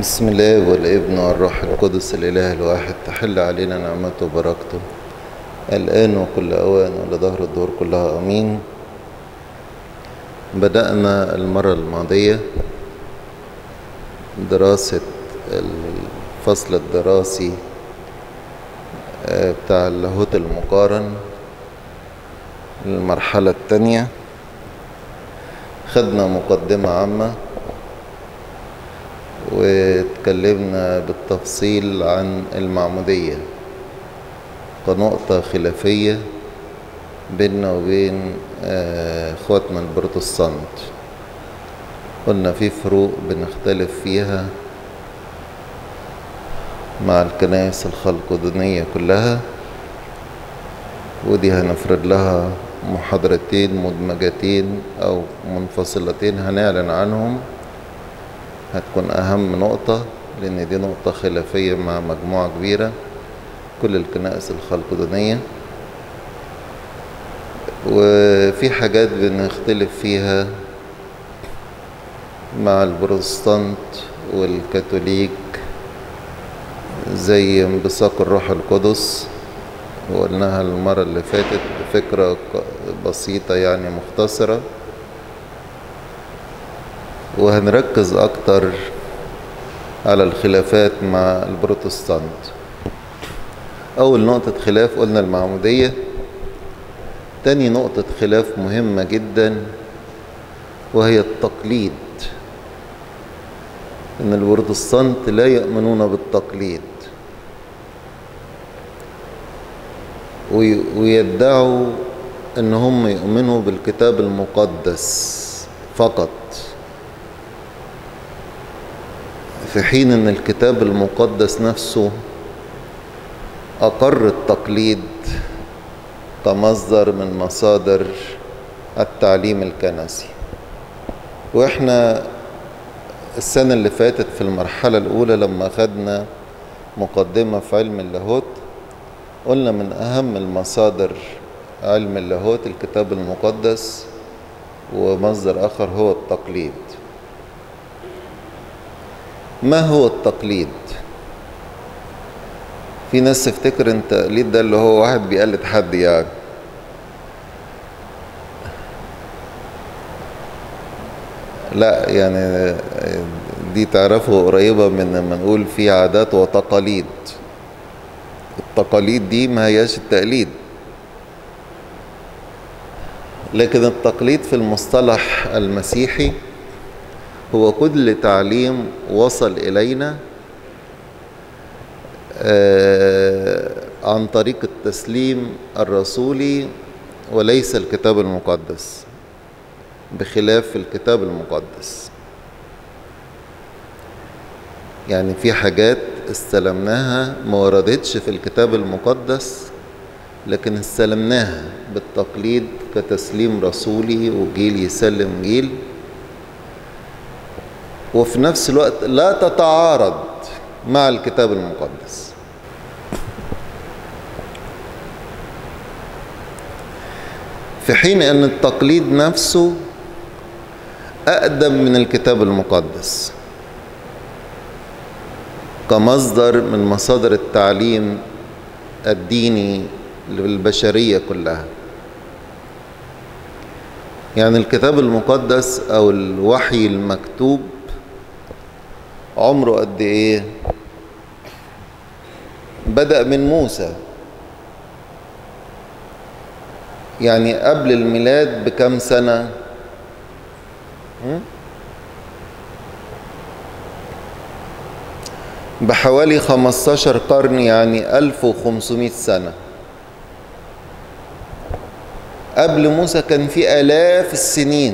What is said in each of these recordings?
بسم الله والابن والروح القدس الإله الواحد تحل علينا نعمته وبركته الآن وكل أوان ولظهر الدور كلها أمين بدأنا المرة الماضية دراسة الفصل الدراسي بتاع اللاهوت المقارن المرحلة الثانية خدنا مقدمة عامة واتكلمنا بالتفصيل عن المعمودية كنقطة خلافية بيننا وبين اخواتنا البروتستانت قلنا في فروق بنختلف فيها مع الكنائس الخلقدونية كلها ودي هنفرد لها محاضرتين مدمجتين أو منفصلتين هنعلن عنهم هتكون أهم نقطة لأن دي نقطة خلافية مع مجموعة كبيرة كل الكنائس الخلقدونية وفي حاجات بنختلف فيها مع البروتستانت والكاثوليك زي انبثاق الروح القدس وقلناها المرة اللي فاتت بفكرة بسيطة يعني مختصرة وهنركز أكتر على الخلافات مع البروتستانت أول نقطة خلاف قلنا المعمودية تاني نقطة خلاف مهمة جدا وهي التقليد إن البروتستانت لا يؤمنون بالتقليد ويدعوا ان هم يؤمنوا بالكتاب المقدس فقط في حين ان الكتاب المقدس نفسه اقر التقليد كمصدر من مصادر التعليم الكنسي واحنا السنة اللي فاتت في المرحلة الأولى لما خدنا مقدمة في علم اللاهوت قلنا من أهم المصادر علم اللاهوت الكتاب المقدس ومصدر آخر هو التقليد ما هو التقليد في ناس تفتكر ان التقليد ده اللي هو واحد بيقلد حد يعني لا يعني دي تعرفه قريبة من لما نقول في عادات وتقاليد التقاليد دي ما هياش التقليد لكن التقليد في المصطلح المسيحي هو كل تعليم وصل إلينا عن طريق التسليم الرسولي وليس الكتاب المقدس بخلاف الكتاب المقدس يعني في حاجات استلمناها ما وردتش في الكتاب المقدس لكن استلمناها بالتقليد كتسليم رسولي وجيل يسلم جيل وفي نفس الوقت لا تتعارض مع الكتاب المقدس في حين ان التقليد نفسه اقدم من الكتاب المقدس كمصدر من مصادر التعليم الديني للبشرية كلها يعني الكتاب المقدس أو الوحي المكتوب عمره قد إيه بدأ من موسى يعني قبل الميلاد بكم سنة بحوالي 15 قرن يعني 1500 سنة قبل موسى كان في آلاف السنين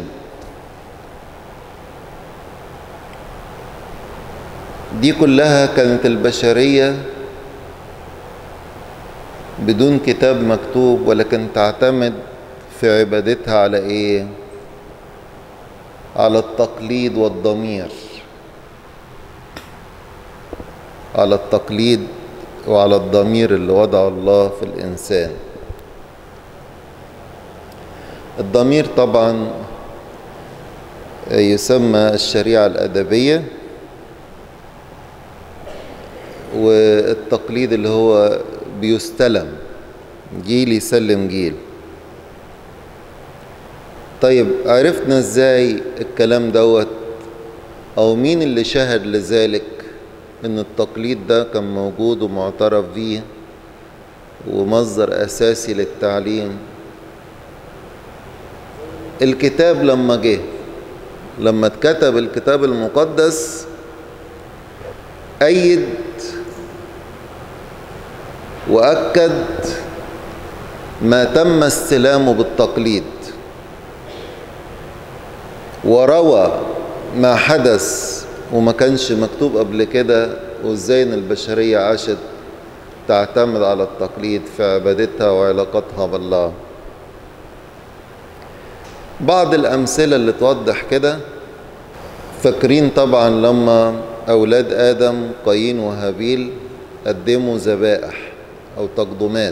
دي كلها كانت البشرية بدون كتاب مكتوب ولكن تعتمد في عبادتها على ايه على التقليد والضمير على التقليد وعلى الضمير اللي وضعه الله في الإنسان الضمير طبعا يسمى الشريعة الأدبية والتقليد اللي هو بيستلم جيل يسلم جيل طيب عرفنا ازاي الكلام دوت او مين اللي شهد لذلك ان التقليد ده كان موجود ومعترف بيه ومصدر اساسي للتعليم الكتاب لما جه لما اتكتب الكتاب المقدس أيد وأكد ما تم استلامه بالتقليد وروى ما حدث وما كانش مكتوب قبل كده وازاي ان البشرية عاشت تعتمد على التقليد في عبادتها وعلاقتها بالله بعض الأمثلة اللي توضح كده فاكرين طبعا لما أولاد آدم قايين وهابيل قدموا ذبائح أو تقدمات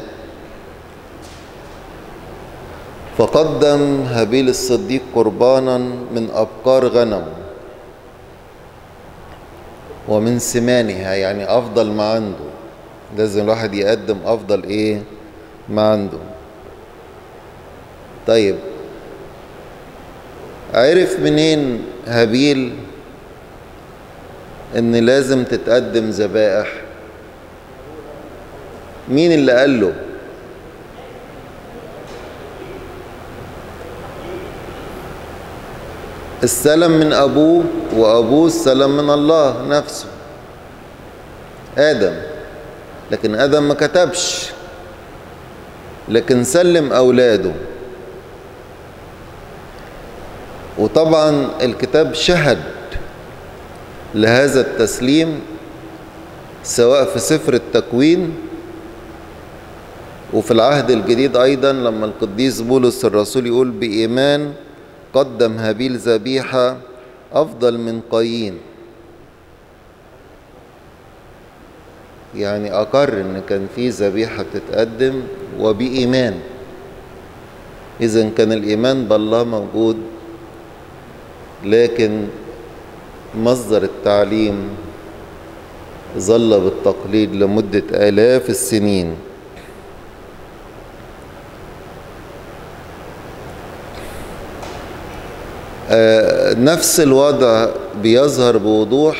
فقدم هابيل الصديق قربانا من أبقار غنم ومن سمانها يعني أفضل ما عنده لازم الواحد يقدم أفضل إيه ما عنده طيب عرف منين هابيل ان لازم تتقدم ذبائح مين اللي قال له السلام من ابوه وابوه السلام من الله نفسه ادم لكن ادم ما كتبش لكن سلم اولاده وطبعا الكتاب شهد لهذا التسليم سواء في سفر التكوين وفي العهد الجديد ايضا لما القديس بولس الرسول يقول بايمان قدم هابيل ذبيحه افضل من قايين يعني اقر ان كان في ذبيحه بتتقدم وبايمان اذا كان الايمان بالله موجود لكن مصدر التعليم ظل بالتقليد لمدة آلاف السنين آه نفس الوضع بيظهر بوضوح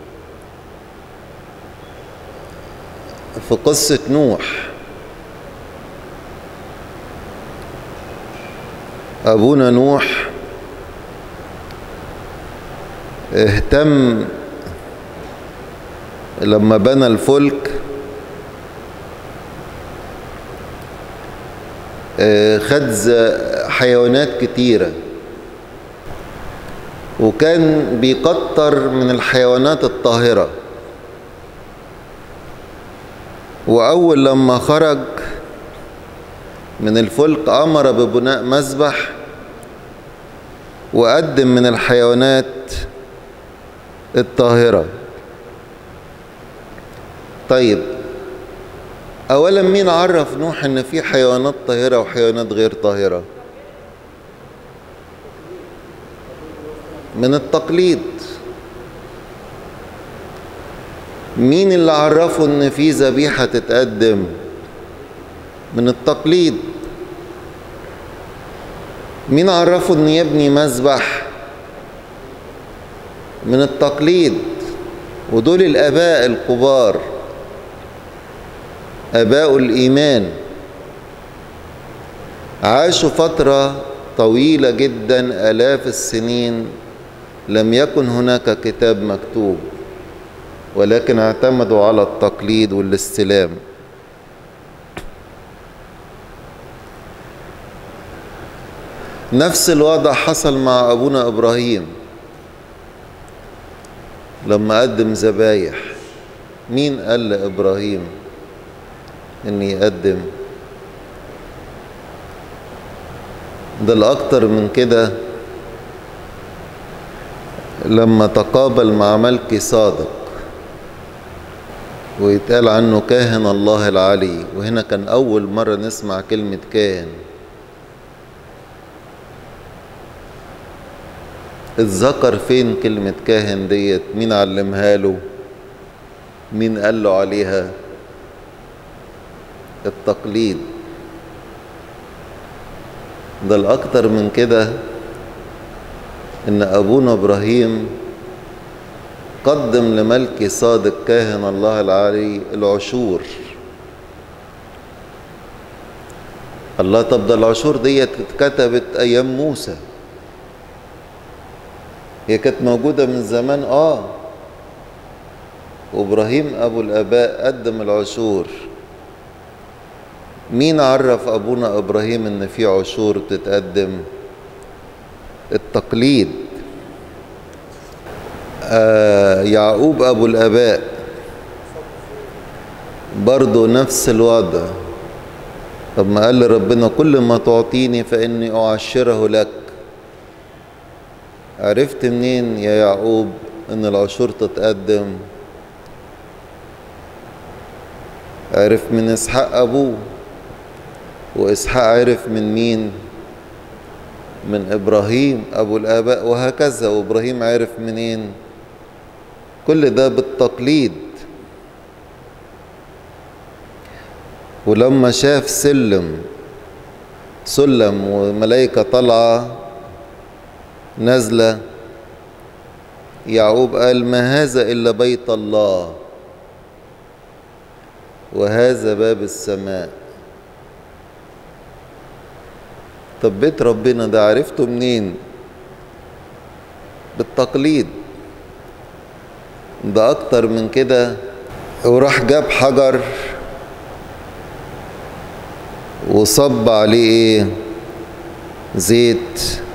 في قصة نوح أبونا نوح اهتم لما بنى الفلك خد حيوانات كتيرة وكان بيكتر من الحيوانات الطاهرة وأول لما خرج من الفلك أمر ببناء مذبح وقدم من الحيوانات الطاهرة طيب أولا مين عرف نوح إن في حيوانات طاهرة وحيوانات غير طاهرة من التقليد مين اللي عرفه إن في ذبيحة تتقدم من التقليد مين عرفه إن يبني مذبح من التقليد ودول الآباء الكبار آباء الإيمان عاشوا فترة طويلة جدا آلاف السنين لم يكن هناك كتاب مكتوب ولكن اعتمدوا على التقليد والاستلام نفس الوضع حصل مع أبونا إبراهيم لما قدم ذبايح مين قال لإبراهيم إن يقدم ده الأكتر من كده لما تقابل مع ملكي صادق ويتقال عنه كاهن الله العلي وهنا كان أول مرة نسمع كلمة كاهن اتذكر فين كلمة كاهن ديت مين علمها له مين قال له عليها التقليد ده الأكتر من كده إن أبونا إبراهيم قدم لملكي صادق كاهن الله العالي العشور الله طب ده العشور ديت اتكتبت أيام موسى هي كانت موجودة من زمان آه وإبراهيم أبو الآباء قدم العشور مين عرف أبونا إبراهيم إن في عشور بتتقدم التقليد آه يعقوب أبو الآباء برضو نفس الوضع طب ما قال ربنا كل ما تعطيني فإني أعشره لك عرفت منين يا يعقوب إن العشور تتقدم عرف من إسحاق أبوه وإسحاق عرف من مين من إبراهيم أبو الآباء وهكذا وإبراهيم عرف منين كل ده بالتقليد ولما شاف سلم سلم وملائكة طالعة نازلة يعقوب قال ما هذا إلا بيت الله وهذا باب السماء طب بيت ربنا ده عرفته منين بالتقليد ده اكتر من كده وراح جاب حجر وصب عليه ايه زيت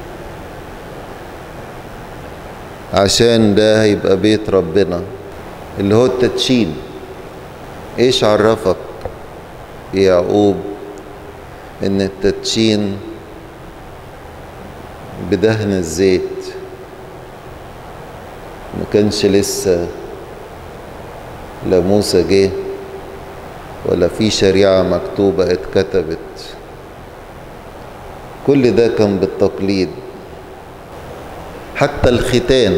عشان ده هيبقى بيت ربنا اللي هو التدشين ايش عرفك يا يعقوب ان التدشين بدهن الزيت ما كانش لسه لا موسى جه ولا في شريعة مكتوبة اتكتبت كل ده كان بالتقليد حتى الختان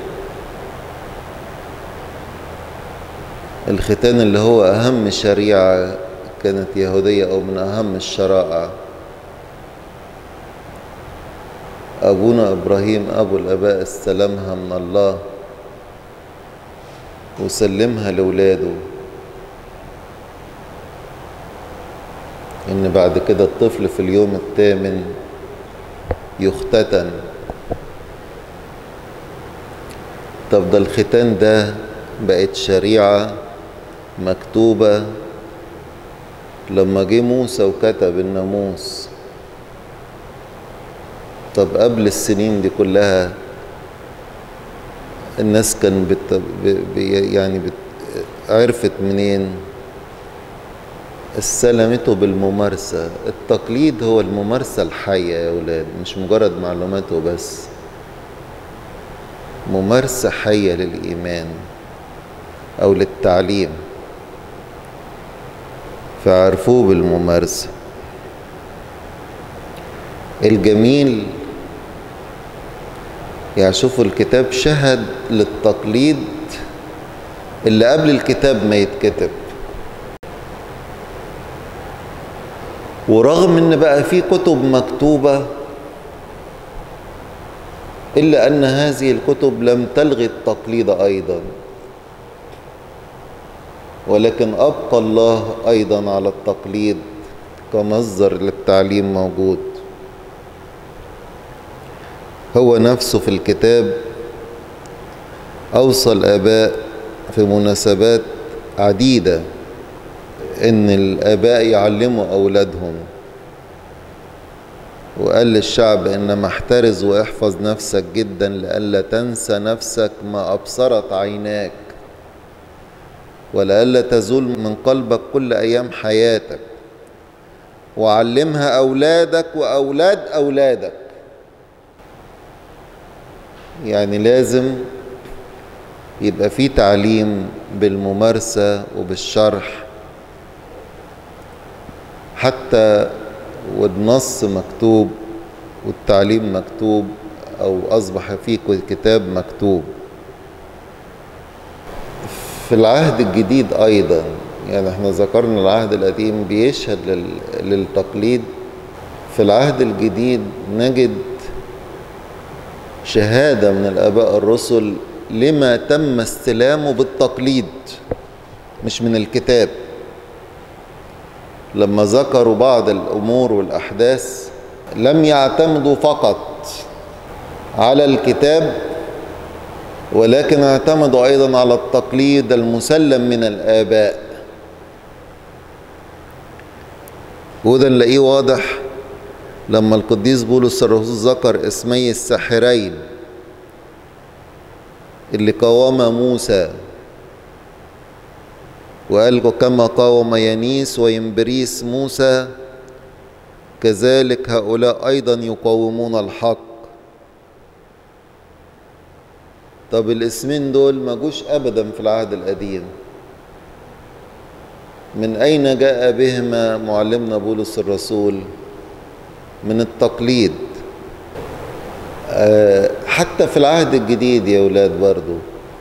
الختان اللي هو أهم شريعة كانت يهودية أو من أهم الشرائع أبونا إبراهيم أبو الآباء استلمها من الله وسلمها لولاده إن بعد كده الطفل في اليوم الثامن يختتن طب ده الختان ده بقت شريعة مكتوبة لما جه موسى وكتب الناموس طب قبل السنين دي كلها الناس كان بت... ب... يعني بت... عرفت منين استلمته بالممارسة التقليد هو الممارسة الحية يا ولاد مش مجرد معلوماته بس ممارسة حية للإيمان أو للتعليم فعرفوه بالممارسة الجميل يعني شوفوا الكتاب شهد للتقليد اللي قبل الكتاب ما يتكتب ورغم ان بقى في كتب مكتوبة إلا أن هذه الكتب لم تلغي التقليد أيضا ولكن أبقى الله أيضا على التقليد كمصدر للتعليم موجود هو نفسه في الكتاب أوصى الآباء في مناسبات عديدة إن الآباء يعلموا أولادهم وقال للشعب إنما احترز واحفظ نفسك جدا لئلا تنسى نفسك ما أبصرت عيناك ولئلا تزول من قلبك كل أيام حياتك وعلمها أولادك وأولاد أولادك يعني لازم يبقى في تعليم بالممارسة وبالشرح حتى والنص مكتوب والتعليم مكتوب أو أصبح فيه كتاب مكتوب في العهد الجديد أيضا يعني احنا ذكرنا العهد القديم بيشهد لل- للتقليد في العهد الجديد نجد شهادة من الآباء الرسل لما تم استلامه بالتقليد مش من الكتاب لما ذكروا بعض الأمور والأحداث لم يعتمدوا فقط على الكتاب ولكن اعتمدوا أيضا على التقليد المسلم من الآباء وده نلاقيه واضح لما القديس بولس الرسول ذكر اسمي الساحرين اللي قاوم موسى وقال كما قاوم ينيس وينبريس موسى كذلك هؤلاء أيضا يقاومون الحق طب الاسمين دول ما جوش أبدا في العهد القديم من أين جاء بهما معلمنا بولس الرسول من التقليد آه، حتى في العهد الجديد يا ولاد برضو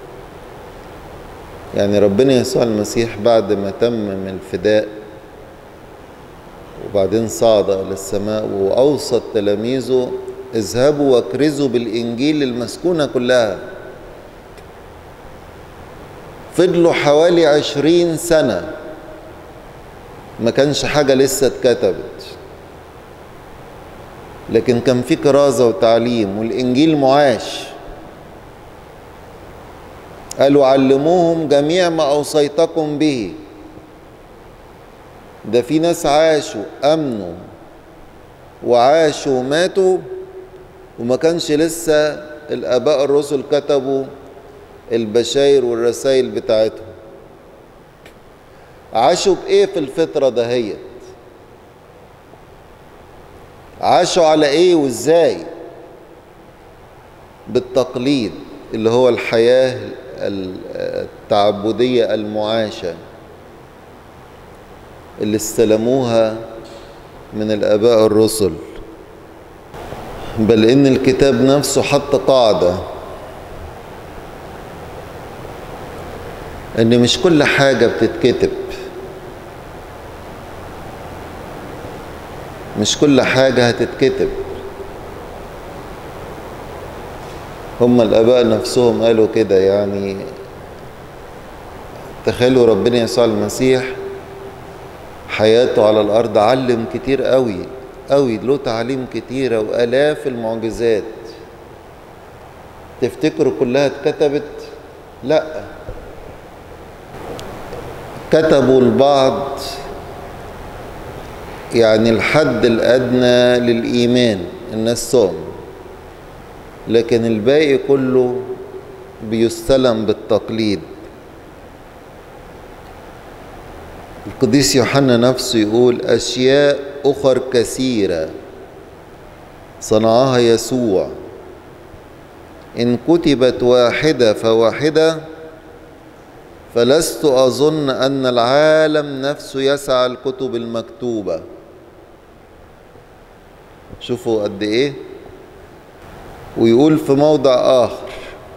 يعني ربنا يسوع المسيح بعد ما تمم الفداء وبعدين صعد إلى السماء وأوصى تلاميذه اذهبوا واكرزوا بالإنجيل للمسكونة كلها فضلوا حوالي عشرين سنة ما كانش حاجة لسه اتكتبت لكن كان في كرازة وتعليم والإنجيل معاش قالوا علموهم جميع ما أوصيتكم به ده في ناس عاشوا أمنوا وعاشوا وماتوا وما كانش لسه الآباء الرسل كتبوا البشاير والرسائل بتاعتهم عاشوا بإيه في الفترة دهيت عاشوا على إيه وإزاي بالتقليد اللي هو الحياة التعبدية المعاشة اللي استلموها من الآباء الرسل بل إن الكتاب نفسه حط قاعدة إن مش كل حاجة بتتكتب مش كل حاجة هتتكتب هم الآباء نفسهم قالوا كده يعني تخيلوا ربنا يسوع المسيح حياته على الأرض علم كتير قوي قوي له تعليم كتيرة وآلاف المعجزات تفتكروا كلها اتكتبت؟ لا كتبوا البعض يعني الحد الأدنى للإيمان الناس صام لكن الباقي كله بيستلم بالتقليد القديس يوحنا نفسه يقول أشياء أخر كثيرة صنعها يسوع إن كتبت واحدة فواحدة فلست أظن أن العالم نفسه يسعى الكتب المكتوبة شوفوا قد إيه ويقول في موضع آخر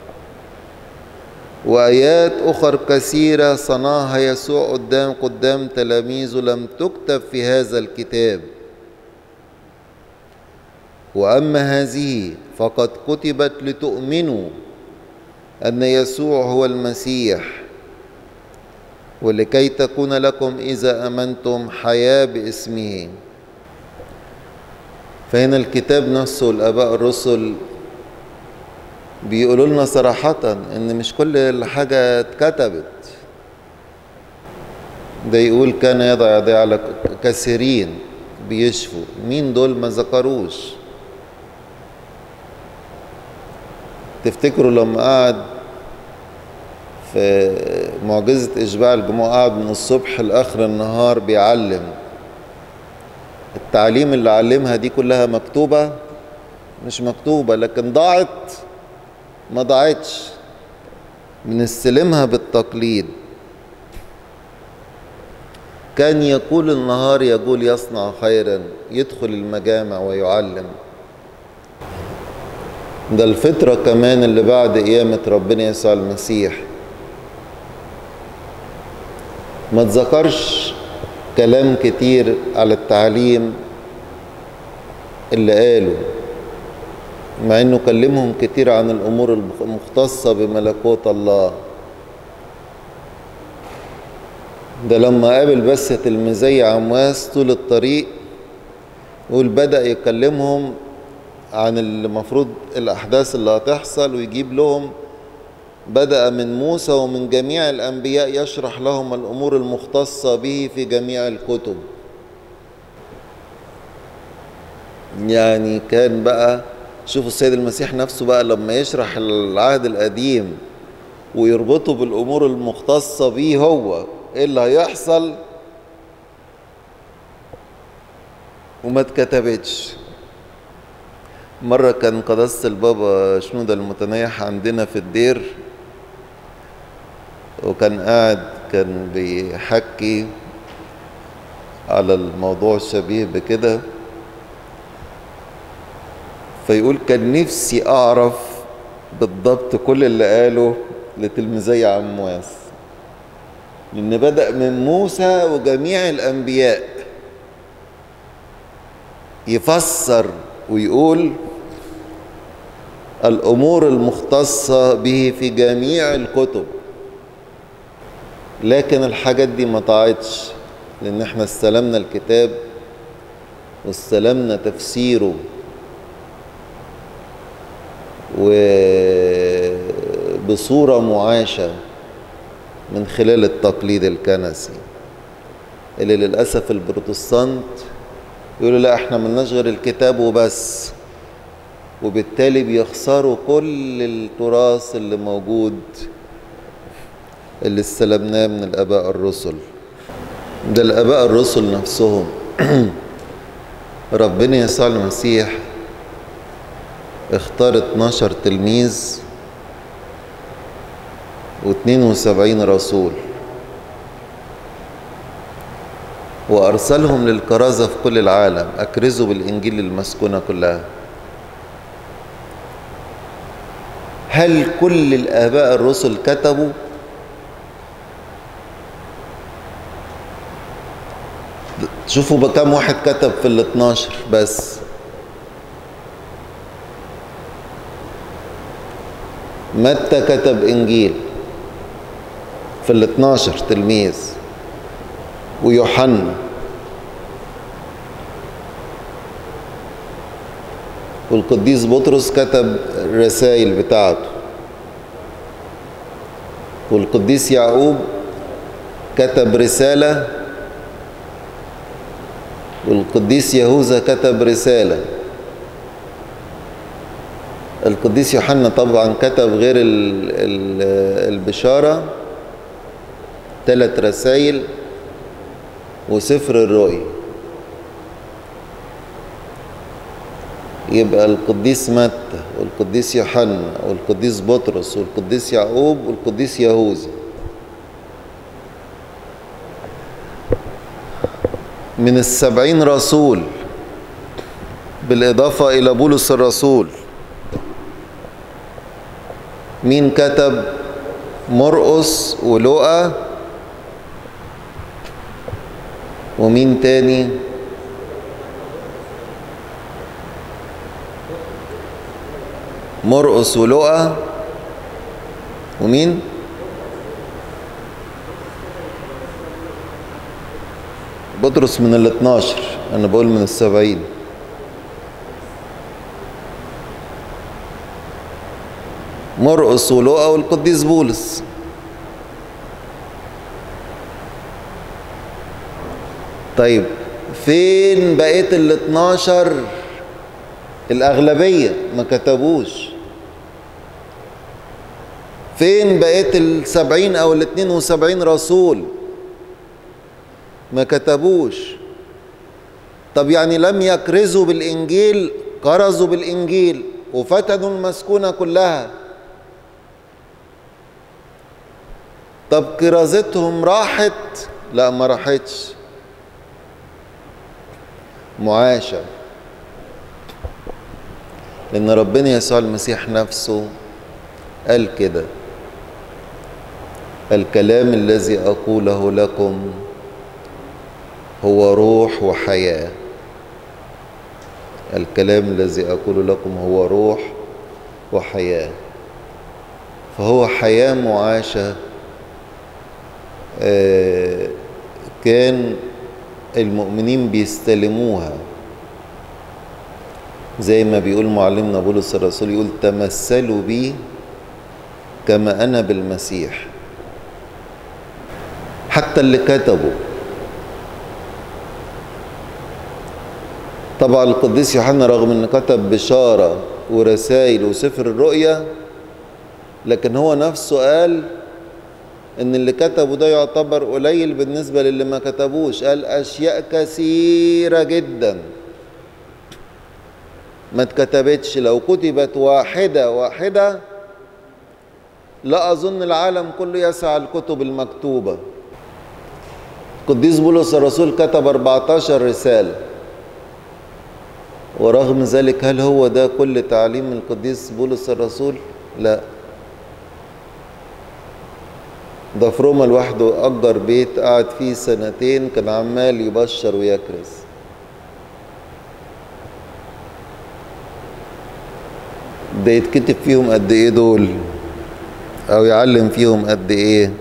وآيات أخر كثيرة صنعها يسوع قدام قدام تلاميذه لم تكتب في هذا الكتاب وأما هذه فقد كتبت لتؤمنوا أن يسوع هو المسيح ولكي تكون لكم إذا أمنتم حياة باسمه فهنا الكتاب نفسه الآباء الرسل بيقولوا لنا صراحة إن مش كل حاجة اتكتبت ده يقول كان يضع يديه على كثيرين بيشفوا مين دول ما ذكروش تفتكروا لما قعد في معجزة إشباع الجموع قعد من الصبح لآخر النهار بيعلم التعليم اللي علمها دي كلها مكتوبة مش مكتوبة لكن ضاعت ما ضاعتش بنستلمها بالتقليد كان يقول النهار يقول يصنع خيرا يدخل المجامع ويعلم ده الفترة كمان اللي بعد قيامة ربنا يسوع المسيح ما تذكرش كلام كتير على التعليم اللي قاله مع انه كلمهم كتير عن الامور المختصة بملكوت الله ده لما قابل بس تلميذي عمواس طول الطريق يقول بدأ يكلمهم عن المفروض الأحداث اللي هتحصل ويجيب لهم بدأ من موسى ومن جميع الأنبياء يشرح لهم الأمور المختصة به في جميع الكتب يعني كان بقى شوفوا السيد المسيح نفسه بقى لما يشرح العهد القديم ويربطه بالأمور المختصة به هو إيه اللي هيحصل وما اتكتبتش مرة كان قداسة البابا شنودة المتنيح عندنا في الدير وكان قاعد كان بيحكي على الموضوع الشبيه بكده فيقول كان نفسي أعرف بالضبط كل اللي قاله لتلميذي عمواس لأن بدأ من موسى وجميع الأنبياء يفسر ويقول الأمور المختصة به في جميع الكتب لكن الحاجات دي ما طاعتش لأن احنا استلمنا الكتاب واستلمنا تفسيره وبصورة معاشة من خلال التقليد الكنسي اللي للأسف البروتستانت يقولوا لا احنا ملناش غير الكتاب وبس وبالتالي بيخسروا كل التراث اللي موجود اللي استلمناه من الآباء الرسل ده الآباء الرسل نفسهم ربنا يسوع المسيح اختار 12 تلميذ و72 رسول وأرسلهم للكرازة في كل العالم أكرزوا بالإنجيل المسكونة كلها هل كل الآباء الرسل كتبوا شوفوا بكم واحد كتب في ال 12 بس متى كتب إنجيل في ال 12 تلميذ ويوحنا والقديس بطرس كتب الرسائل بتاعته والقديس يعقوب كتب رسالة والقديس يهوذا كتب رسالة القديس يوحنا طبعا كتب غير ال ال البشارة ثلاث رسائل وسفر الرؤيا يبقى القديس متى والقديس يوحنا والقديس بطرس والقديس يعقوب والقديس يهوذا من السبعين رسول بالإضافة إلى بولس الرسول مين كتب مرقس ولوقا ومين تاني مرقس ولوقا ومين بطرس من ال 12 انا بقول من السبعين مرقس ولوقا والقديس بولس طيب فين بقيه ال 12 الأغلبية ما كتبوش فين بقية السبعين أو الاتنين وسبعين رسول ما كتبوش طب يعني لم يكرزوا بالإنجيل كرزوا بالإنجيل وفتنوا المسكونة كلها طب كرازتهم راحت لا ما راحتش معاشة لأن ربنا يسوع المسيح نفسه قال كده الكلام الذي أقوله لكم هو روح وحياة الكلام الذي أقول لكم هو روح وحياة فهو حياة معاشة كان المؤمنين بيستلموها زي ما بيقول معلمنا بولس الرسول يقول تمثلوا بي كما أنا بالمسيح حتى اللي كتبوا طبعا القديس يوحنا رغم انه كتب بشاره ورسائل وسفر الرؤيا لكن هو نفسه قال ان اللي كتبه ده يعتبر قليل بالنسبه للي ما كتبوش قال اشياء كثيره جدا ما اتكتبتش لو كتبت واحده واحده لا اظن العالم كله يسعى الكتب المكتوبه القديس بولس الرسول كتب 14 رساله ورغم ذلك هل هو ده كل تعليم القديس بولس الرسول لا ده في روما لوحده أجر بيت قعد فيه سنتين كان عمال يبشر ويكرز ده يتكتب فيهم قد ايه دول او يعلم فيهم قد ايه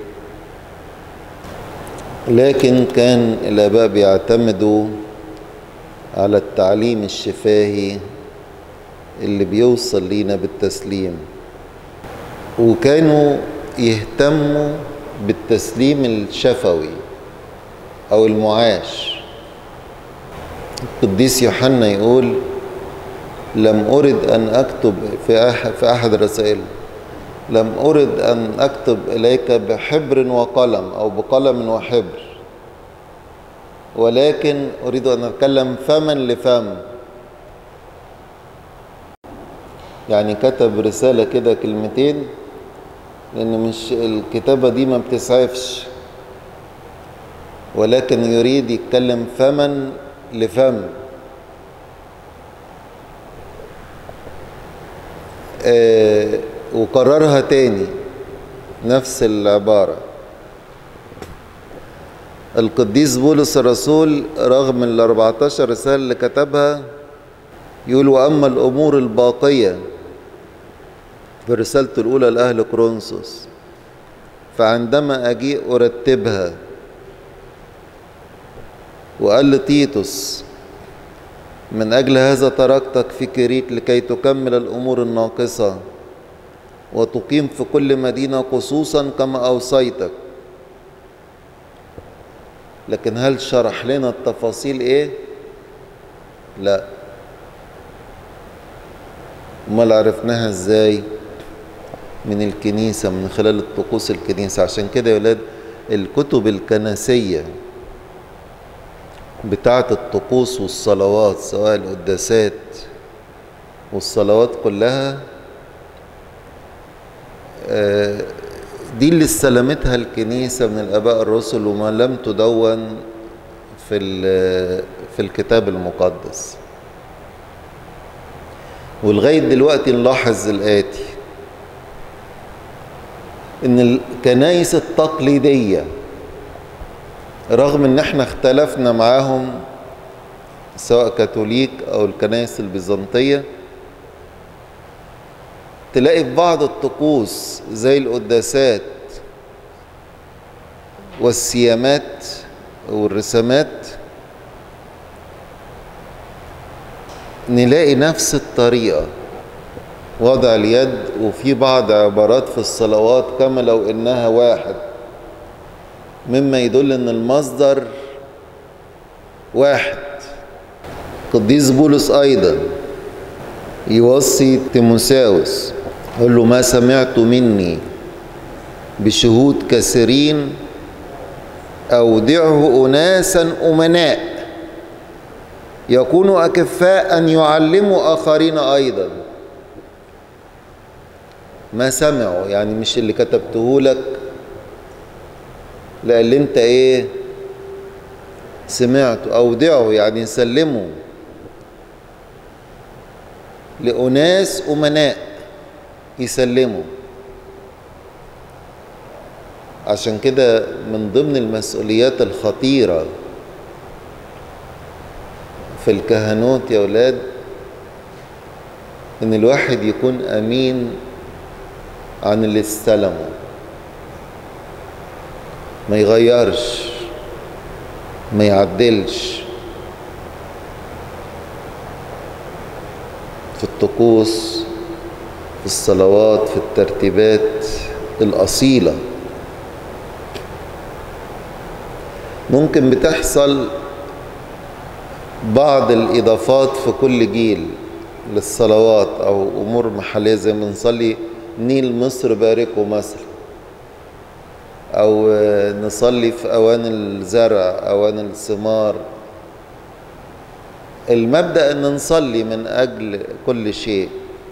لكن كان الاباء بيعتمدوا على التعليم الشفاهي اللي بيوصل لينا بالتسليم وكانوا يهتموا بالتسليم الشفوي او المعاش القديس يوحنا يقول لم ارد ان اكتب في احد في احد رسائله لم ارد ان اكتب اليك بحبر وقلم او بقلم وحبر ولكن اريد ان اتكلم فما لفم يعني كتب رساله كده كلمتين لان مش الكتابه دي ما بتسعفش ولكن يريد يتكلم فما لفم آه وكررها تاني نفس العباره القديس بولس الرسول رغم ال 14 رسالة اللي كتبها يقول وأما الأمور الباقية في رسالته الأولى لأهل كرونسوس فعندما أجيء أرتبها وقال لتيتوس من أجل هذا تركتك في كريت لكي تكمل الأمور الناقصة وتقيم في كل مدينة خصوصا كما أوصيتك لكن هل شرح لنا التفاصيل ايه لا امال عرفناها ازاي من الكنيسه من خلال الطقوس الكنيسه عشان كده يا ولاد الكتب الكنسيه بتاعه الطقوس والصلوات سواء القداسات والصلوات كلها آه دي اللي استلمتها الكنيسة من الآباء الرسل وما لم تدون في في الكتاب المقدس ولغاية دلوقتي نلاحظ الآتي إن الكنايس التقليدية رغم إن إحنا اختلفنا معاهم سواء كاثوليك أو الكنائس البيزنطية تلاقي في بعض الطقوس زي القداسات والسيامات والرسامات نلاقي نفس الطريقة وضع اليد وفي بعض عبارات في الصلوات كما لو انها واحد مما يدل ان المصدر واحد قديس بولس ايضا يوصي تيموساوس يقول له ما سمعت مني بشهود كثيرين أودعه أناسا أمناء يكونوا أكفاء أن يعلموا آخرين أيضا ما سمعوا يعني مش اللي كتبته لك لا اللي انت ايه سمعته أودعه يعني سلمه لأناس أمناء يسلموا عشان كده من ضمن المسؤوليات الخطيرة في الكهنوت يا ولاد ان الواحد يكون امين عن اللي استلمه ما يغيرش ما يعدلش في الطقوس في الصلوات في الترتيبات الأصيلة ممكن بتحصل بعض الإضافات في كل جيل للصلوات أو أمور محلية زي ما نصلي نيل مصر باركه مثلا أو نصلي في أوان الزرع أوان الثمار المبدأ أن نصلي من أجل كل شيء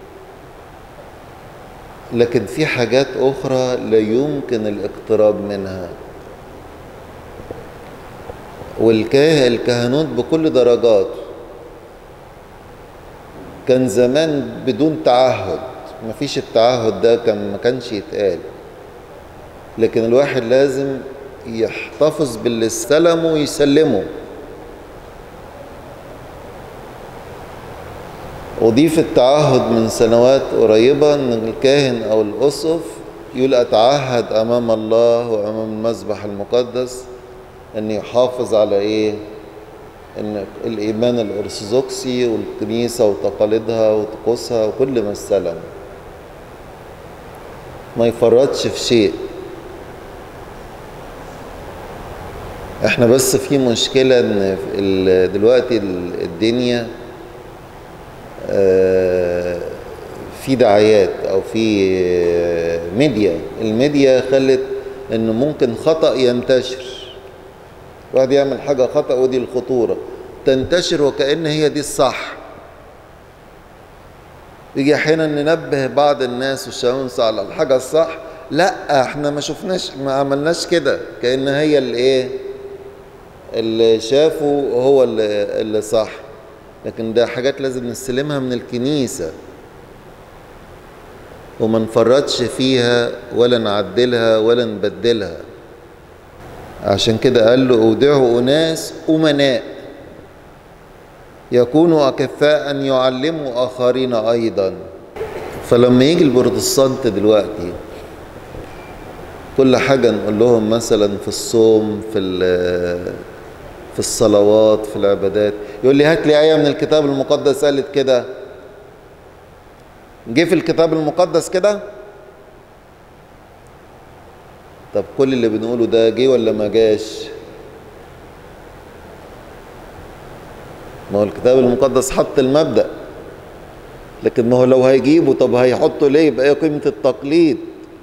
لكن في حاجات أخرى لا يمكن الاقتراب منها والكهنوت بكل درجاته كان زمان بدون تعهد مفيش التعهد ده كان ما كانش يتقال لكن الواحد لازم يحتفظ باللي استلمه ويسلمه أضيف التعهد من سنوات قريبة أن الكاهن أو الأسقف يقول أتعهد أمام الله وأمام المذبح المقدس أن يحافظ على إيه؟ أن الإيمان الأرثوذكسي والكنيسة وتقاليدها وطقوسها وكل ما استلم ما يفرطش في شيء احنا بس في مشكلة ان دلوقتي الدنيا في دعايات او في ميديا الميديا خلت انه ممكن خطأ ينتشر واحد يعمل حاجة خطأ ودي الخطورة تنتشر وكأن هي دي الصح يجي احيانا ننبه بعض الناس والشمس على الحاجة الصح لا احنا ما شفناش ما عملناش كده كأن هي الايه اللي شافه هو اللي, اللي صح لكن ده حاجات لازم نستلمها من الكنيسة وما نفرطش فيها ولا نعدلها ولا نبدلها عشان كده قال له أودعوا أناس أمناء يكونوا أكفاء أن يعلموا آخرين أيضا فلما يجي البروتستانت دلوقتي كل حاجة نقول لهم مثلا في الصوم في في الصلوات في العبادات يقول لي هات لي آية من الكتاب المقدس قالت كده جه في الكتاب المقدس كده طب كل اللي بنقوله ده جه ولا ما جاش ما هو الكتاب المقدس حط المبدأ لكن ما هو لو هيجيبه طب هيحطه ليه يبقى ايه قيمة التقليد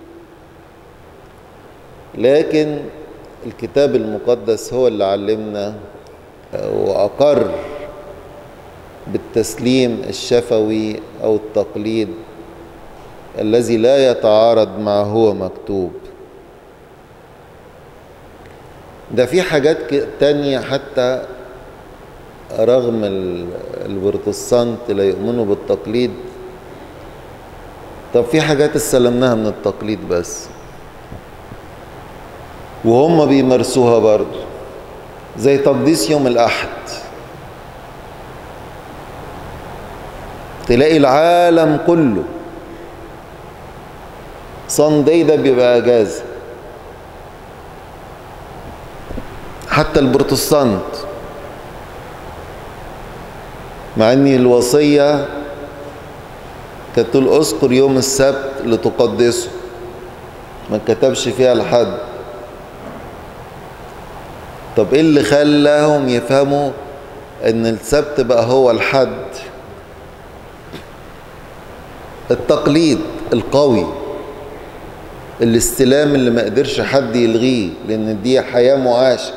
لكن الكتاب المقدس هو اللي علمنا وأقر بالتسليم الشفوي أو التقليد الذي لا يتعارض مع هو مكتوب ده في حاجات تانية حتى رغم البروتستانت لا يؤمنوا بالتقليد طب في حاجات استلمناها من التقليد بس وهم بيمارسوها برضه زي تقديس يوم الأحد تلاقي العالم كله صندي ده بيبقى اجازه حتى البروتستانت مع ان الوصيه كانت تقول اذكر يوم السبت لتقدسه ما كتبش فيها لحد طب ايه اللي خلاهم يفهموا ان السبت بقى هو الحد التقليد القوي الاستلام اللي ما قدرش حد يلغيه لان دي حياه معاشه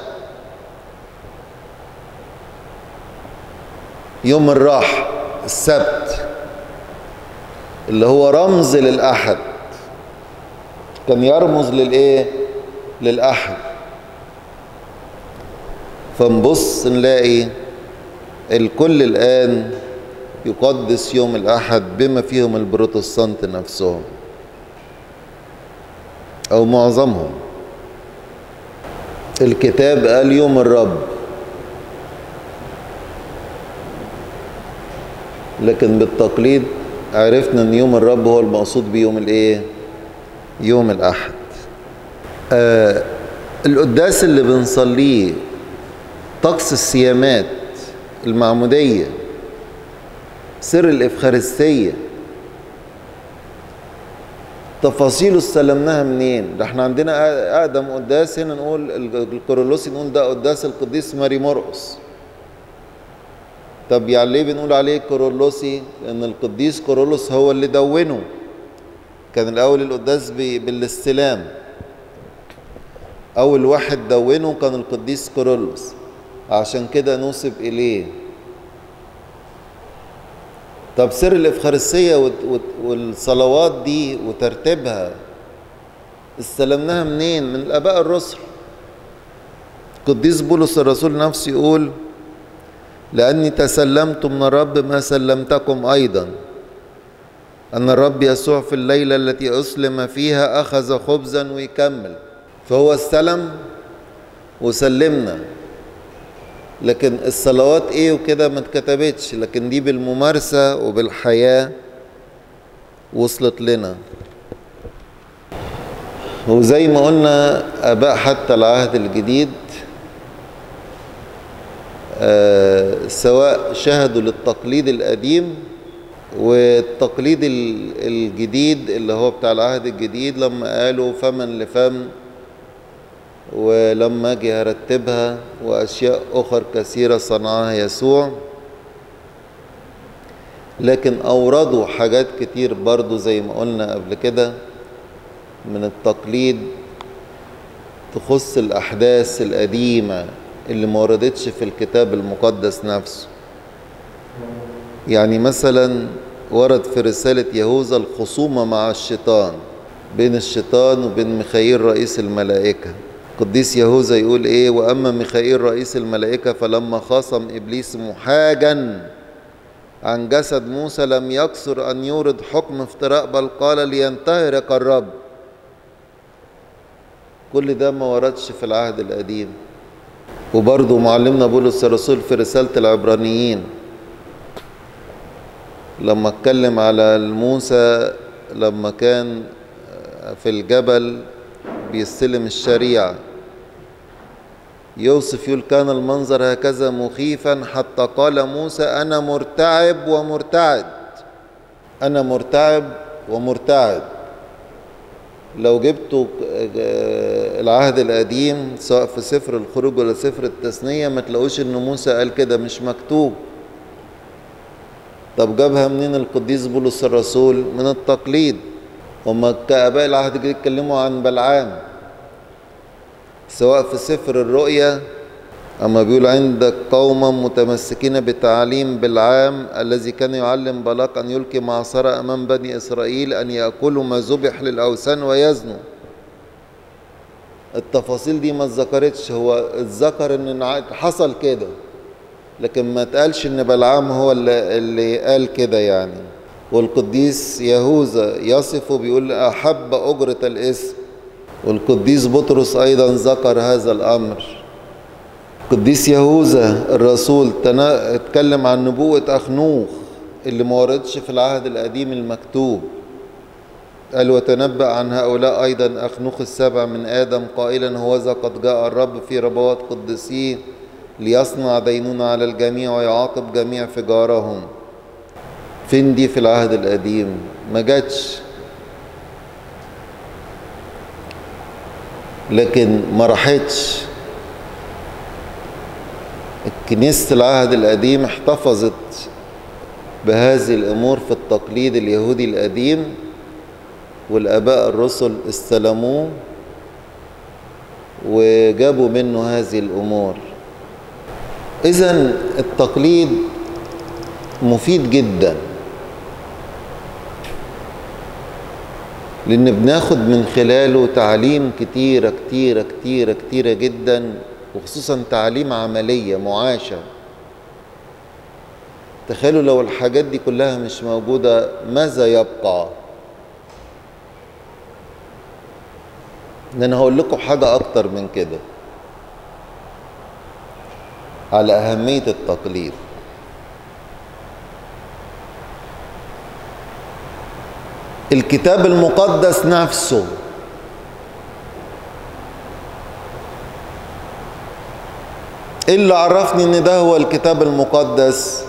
يوم الراحه السبت اللي هو رمز للاحد كان يرمز للايه للاحد فنبص نلاقي الكل الان يقدس يوم الأحد بما فيهم البروتستانت نفسهم أو معظمهم الكتاب قال يوم الرب لكن بالتقليد عرفنا ان يوم الرب هو المقصود بيوم الايه يوم الاحد آه القداس اللي بنصليه طقس الصيامات المعموديه سر الافخارستيه تفاصيله استلمناها منين ده احنا عندنا اقدم قداس هنا نقول الكورولوسي نقول ده قداس القديس ماري مرقس طب يعني ليه بنقول عليه كورولوسي لان القديس كورولوس هو اللي دونه كان الاول القداس بالاستلام اول واحد دونه كان القديس كورولوس عشان كده نوسب اليه طب سر الإفخارسية والصلوات دي وترتيبها استلمناها منين؟ من الآباء الرسل قديس بولس الرسول نفسه يقول لأني تسلمت من الرب ما سلمتكم أيضا أن الرب يسوع في الليلة التي أسلم فيها أخذ خبزا ويكمل فهو استلم وسلمنا لكن الصلوات ايه وكده ما اتكتبتش لكن دي بالممارسة وبالحياة وصلت لنا وزي ما قلنا اباء حتى العهد الجديد آه سواء شهدوا للتقليد القديم والتقليد الجديد اللي هو بتاع العهد الجديد لما قالوا فمن لفم ولما اجي ارتبها واشياء اخر كثيره صنعها يسوع لكن اوردوا حاجات كتير برضو زي ما قلنا قبل كده من التقليد تخص الاحداث القديمه اللي ما وردتش في الكتاب المقدس نفسه يعني مثلا ورد في رساله يهوذا الخصومه مع الشيطان بين الشيطان وبين ميخائيل رئيس الملائكه قديس يهوذا يقول ايه واما ميخائيل رئيس الملائكه فلما خاصم ابليس محاجا عن جسد موسى لم يقصر ان يورد حكم افتراء بل قال لينتهرك الرب كل ده ما وردش في العهد القديم وبرضه معلمنا بولس الرسول في رساله العبرانيين لما اتكلم على موسى لما كان في الجبل بيستلم الشريعة يوصف يقول كان المنظر هكذا مخيفا حتى قال موسى أنا مرتعب ومرتعد أنا مرتعب ومرتعد لو جبتوا العهد القديم سواء في سفر الخروج ولا سفر التثنية ما تلاقوش إن موسى قال كده مش مكتوب طب جابها منين القديس بولس الرسول من التقليد هما كآباء العهد الجديد اتكلموا عن بلعام سواء في سفر الرؤيا أما بيقول عندك قوما متمسكين بتعليم بلعام الذي كان يعلم بلاق أن يلقي معصرة أمام بني إسرائيل أن يأكلوا ما ذبح للأوثان ويزنوا التفاصيل دي ما اتذكرتش هو اتذكر ان حصل كده لكن ما اتقالش ان بلعام هو اللي, اللي قال كده يعني والقديس يهوذا يصفه بيقول أحب أجرة الاسم والقديس بطرس أيضا ذكر هذا الأمر القديس يهوذا الرسول اتكلم عن نبوءة أخنوخ اللي ما وردش في العهد القديم المكتوب قال وتنبأ عن هؤلاء أيضا أخنوخ السبع من آدم قائلا هوذا قد جاء الرب في ربوات قدسيه ليصنع دينونة على الجميع ويعاقب جميع فجارهم فين دي في العهد القديم ما جاتش لكن ما راحتش كنيسة العهد القديم احتفظت بهذه الأمور في التقليد اليهودي القديم والآباء الرسل استلموه وجابوا منه هذه الأمور إذا التقليد مفيد جدا لأن بناخد من خلاله تعليم كتيرة كتيرة كتيرة كتيرة جدا وخصوصا تعليم عملية معاشة تخيلوا لو الحاجات دي كلها مش موجودة ماذا يبقى ان انا هقول لكم حاجة اكتر من كده على أهمية التقليد الكتاب المقدس نفسه ايه اللي عرفني ان ده هو الكتاب المقدس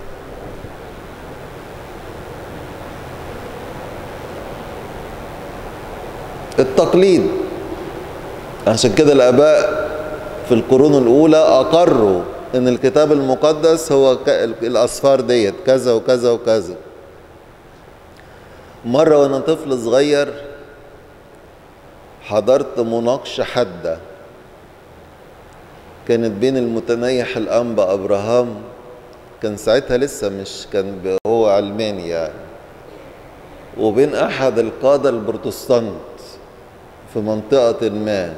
التقليد عشان كده الاباء في القرون الاولى اقروا ان الكتاب المقدس هو الاصفار ديت كذا وكذا وكذا مره وانا طفل صغير حضرت مناقشه حاده كانت بين المتنيح الانبا ابراهام كان ساعتها لسه مش كان هو علماني يعني وبين احد القاده البروتستانت في منطقه ما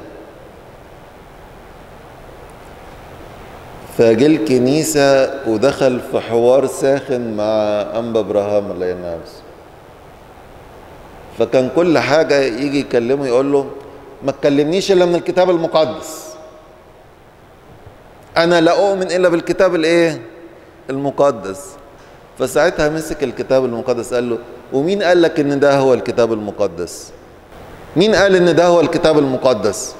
فجه الكنيسة ودخل في حوار ساخن مع أنبا إبراهام الله ينافسه فكان كل حاجة يجي يكلمه يقول له ما تكلمنيش إلا من الكتاب المقدس أنا لا أؤمن إلا بالكتاب الإيه؟ المقدس فساعتها مسك الكتاب المقدس قال له ومين قال لك إن ده هو الكتاب المقدس؟ مين قال إن ده هو الكتاب المقدس؟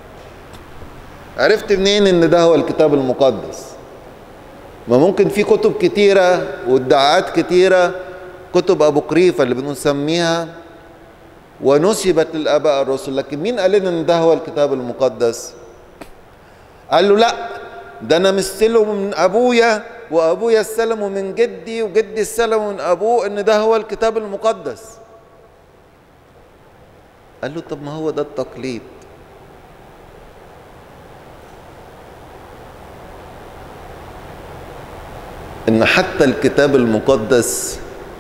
عرفت منين ان ده هو الكتاب المقدس ما ممكن في كتب كتيرة وادعاءات كتيرة كتب أبو قريفة اللي بنسميها ونسبت للآباء الرسل لكن مين قال لنا إن ده هو الكتاب المقدس قال له لا ده أنا مستلمه من أبويا وأبويا استلمه من جدي وجدي استلمه من أبوه إن ده هو الكتاب المقدس قال له طب ما هو ده التقليد ان حتى الكتاب المقدس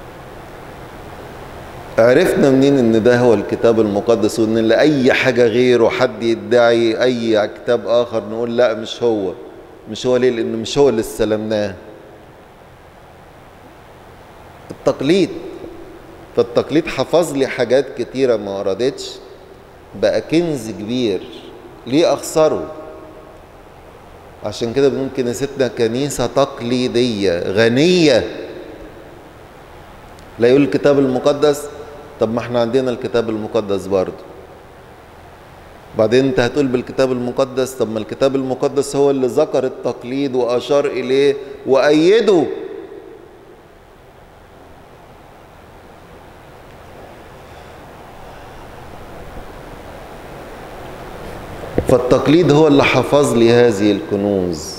عرفنا منين ان ده هو الكتاب المقدس وان لاي حاجه غيره حد يدعي اي كتاب اخر نقول لا مش هو مش هو ليه لانه مش هو اللي استلمناه التقليد فالتقليد حفظ لي حاجات كتيره ما وردتش بقى كنز كبير ليه اخسره عشان كده بنقول كنيستنا كنيسة تقليدية غنية لا يقول الكتاب المقدس طب ما احنا عندنا الكتاب المقدس برضه بعدين انت هتقول بالكتاب المقدس طب ما الكتاب المقدس هو اللي ذكر التقليد واشار اليه وايده فالتقليد هو اللي حفظ لي هذه الكنوز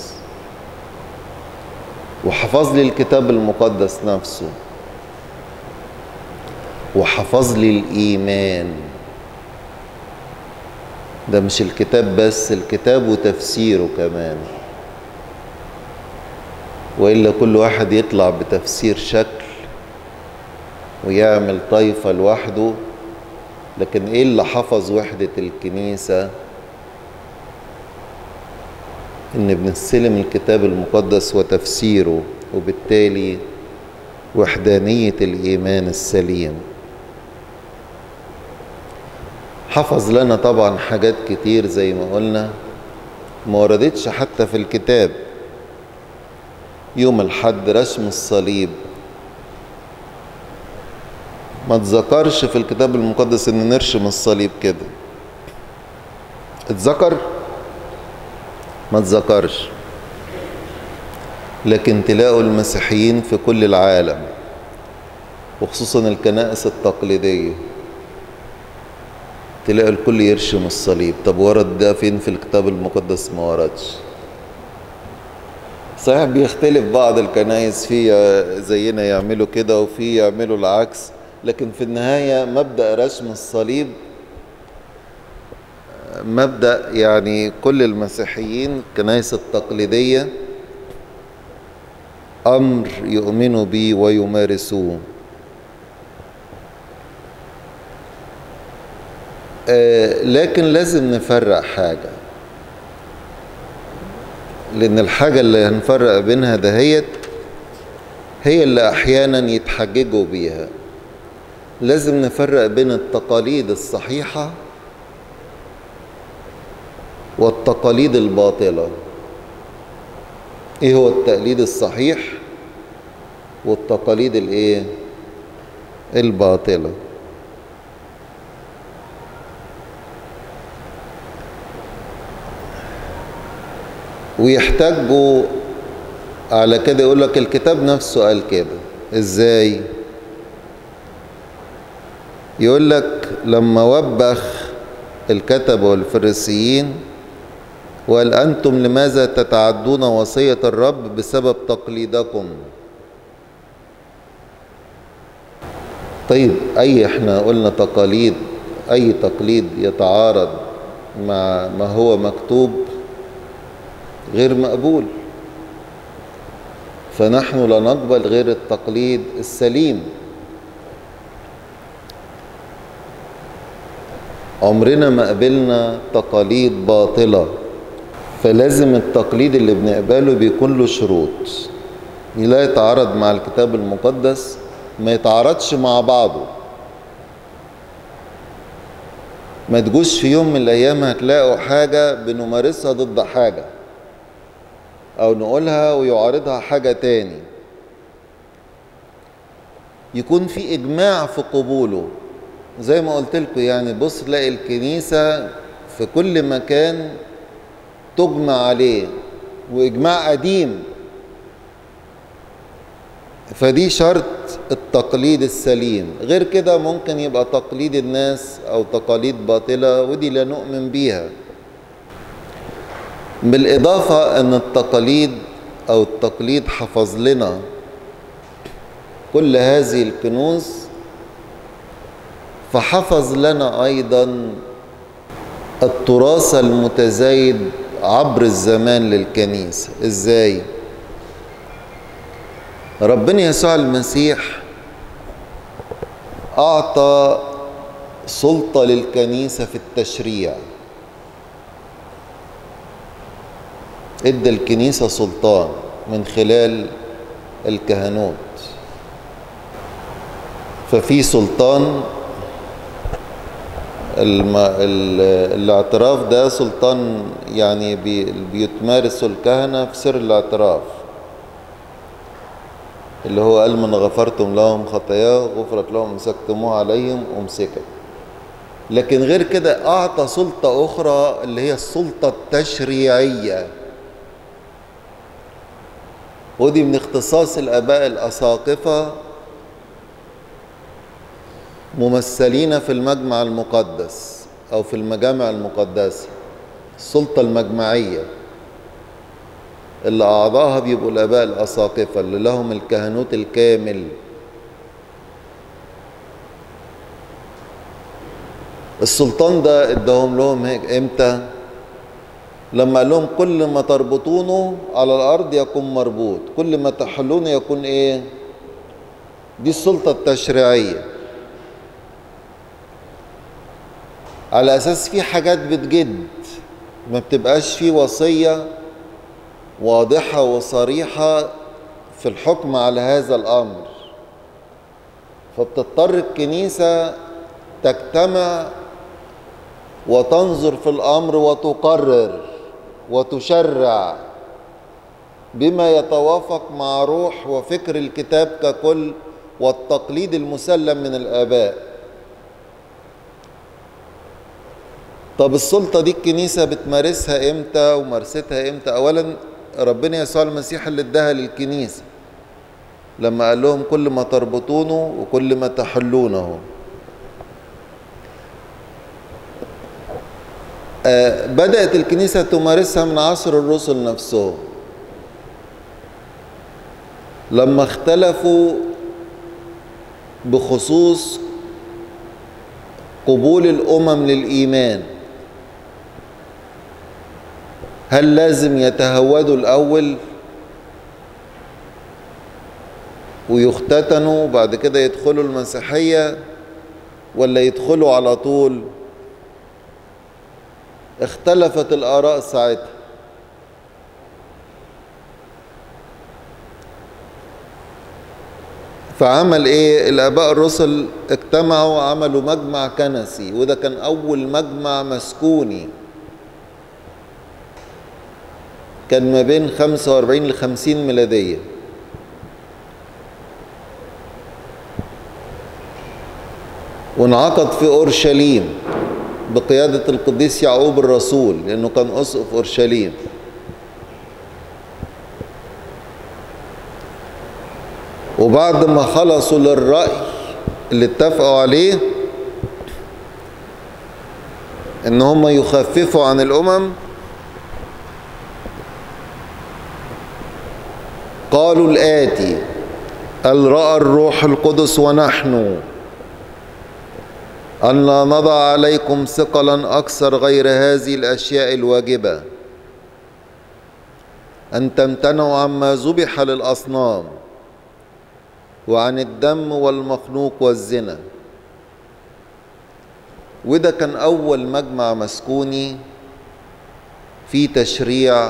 وحفظ لي الكتاب المقدس نفسه وحفظ لي الإيمان ده مش الكتاب بس الكتاب وتفسيره كمان وإلا كل واحد يطلع بتفسير شكل ويعمل طائفة لوحده لكن إيه اللي حفظ وحدة الكنيسة ان بنستلم الكتاب المقدس وتفسيره وبالتالي وحدانية الإيمان السليم حفظ لنا طبعا حاجات كتير زي ما قلنا ما وردتش حتى في الكتاب يوم الحد رسم الصليب ما تذكرش في الكتاب المقدس ان نرشم الصليب كده اتذكر ما تذكرش لكن تلاقوا المسيحيين في كل العالم وخصوصا الكنائس التقليدية تلاقوا الكل يرشم الصليب طب ورد ده فين في الكتاب المقدس ما وردش صحيح بيختلف بعض الكنائس في زينا يعملوا كده وفي يعملوا العكس لكن في النهاية مبدأ رسم الصليب مبدأ يعني كل المسيحيين الكنائس التقليدية أمر يؤمنوا به ويمارسوه آه لكن لازم نفرق حاجة لأن الحاجة اللي هنفرق بينها دهيت هي اللي أحيانا يتحججوا بيها لازم نفرق بين التقاليد الصحيحة والتقاليد الباطلة ايه هو التقليد الصحيح والتقاليد الايه الباطله ويحتاجوا على كده يقول لك الكتاب نفسه قال كده ازاي يقول لك لما وبخ الكتبة والفريسيين وقال أنتم لماذا تتعدون وصية الرب بسبب تقليدكم طيب أي احنا قلنا تقاليد أي تقليد يتعارض مع ما هو مكتوب غير مقبول فنحن لا نقبل غير التقليد السليم عمرنا ما قبلنا تقاليد باطلة فلازم التقليد اللي بنقبله بيكون له شروط لا يتعارض مع الكتاب المقدس ما يتعارضش مع بعضه ما تجوش في يوم من الأيام هتلاقوا حاجة بنمارسها ضد حاجة أو نقولها ويعارضها حاجة تاني يكون في إجماع في قبوله زي ما قلت لكم يعني بص تلاقي الكنيسة في كل مكان تجمع عليه وإجماع قديم فدي شرط التقليد السليم غير كده ممكن يبقى تقليد الناس أو تقاليد باطلة ودي لا نؤمن بيها بالإضافة أن التقاليد أو التقليد حفظ لنا كل هذه الكنوز فحفظ لنا أيضا التراث المتزايد عبر الزمان للكنيسة إزاي؟ ربنا يسوع المسيح أعطى سلطة للكنيسة في التشريع ادى الكنيسة سلطان من خلال الكهنوت ففي سلطان الم... ال... الاعتراف ده سلطان يعني بي... بيتمارسه الكهنة في سر الاعتراف اللي هو قال من غفرتم لهم خطاياه غفرت لهم مسكتموها عليهم أمسكت لكن غير كده أعطى سلطة أخرى اللي هي السلطة التشريعية ودي من اختصاص الآباء الأساقفة ممثلين في المجمع المقدس أو في المجامع المقدسة السلطة المجمعية اللي أعضاها بيبقوا الآباء الأساقفة اللي لهم الكهنوت الكامل السلطان ده اداهم لهم هيك امتى لما قال لهم كل ما تربطونه على الارض يكون مربوط كل ما تحلونه يكون ايه دي السلطه التشريعيه على اساس في حاجات بتجد ما بتبقاش في وصيه واضحه وصريحه في الحكم على هذا الامر فبتضطر الكنيسه تجتمع وتنظر في الامر وتقرر وتشرع بما يتوافق مع روح وفكر الكتاب ككل والتقليد المسلم من الاباء طب السلطة دي الكنيسة بتمارسها امتى ومارستها امتى اولا ربنا يسوع المسيح اللي اداها للكنيسة لما قال لهم كل ما تربطونه وكل ما تحلونه بدأت الكنيسة تمارسها من عصر الرسل نفسهم لما اختلفوا بخصوص قبول الأمم للإيمان هل لازم يتهودوا الأول ويختتنوا وبعد كده يدخلوا المسيحية ولا يدخلوا على طول؟ اختلفت الآراء ساعتها فعمل ايه الاباء الرسل اجتمعوا وعملوا مجمع كنسي وده كان اول مجمع مسكوني كان ما بين 45 ل 50 ميلادية وانعقد في أورشليم بقيادة القديس يعقوب الرسول لأنه كان أسقف أورشليم وبعد ما خلصوا للرأي اللي اتفقوا عليه ان هم يخففوا عن الامم قالوا الآتي قال رأى الروح القدس ونحن أن لا نضع عليكم ثقلا أكثر غير هذه الأشياء الواجبة أن تمتنعوا عما ذبح للأصنام وعن الدم والمخنوق والزنا وده كان أول مجمع مسكوني في تشريع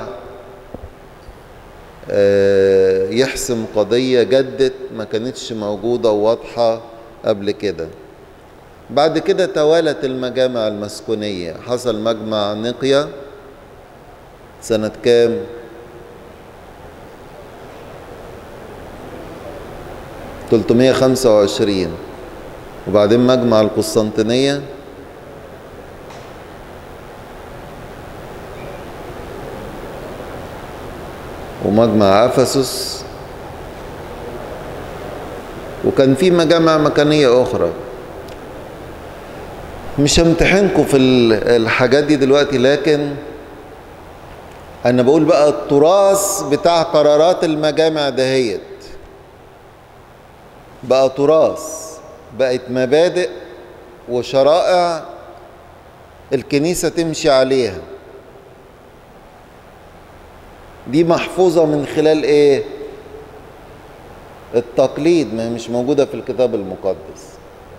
يحسم قضية جدت ما كانتش موجودة وواضحة قبل كده بعد كده توالت المجامع المسكونية حصل مجمع نقيا سنة كام؟ تلتمية خمسة وعشرين وبعدين مجمع القسطنطينية ومجمع أفسس وكان في مجامع مكانية أخرى مش همتحنكم في الحاجات دي دلوقتي لكن أنا بقول بقى التراث بتاع قرارات المجامع دهيت بقى تراث بقت مبادئ وشرائع الكنيسة تمشي عليها دي محفوظة من خلال ايه التقليد ما مش موجودة في الكتاب المقدس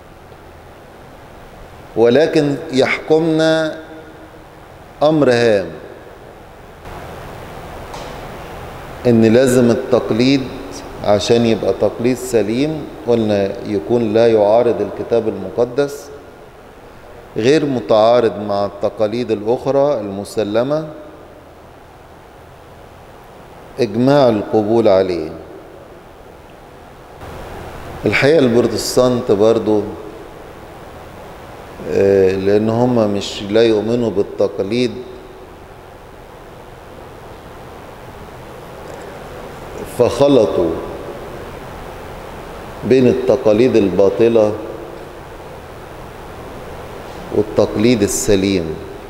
ولكن يحكمنا أمر هام إن لازم التقليد عشان يبقى تقليد سليم قلنا يكون لا يعارض الكتاب المقدس غير متعارض مع التقاليد الأخرى المسلمة إجماع القبول عليه الحقيقة البروتستانت برضو لأن هم مش لا يؤمنوا بالتقاليد فخلطوا بين التقاليد الباطلة والتقليد السليم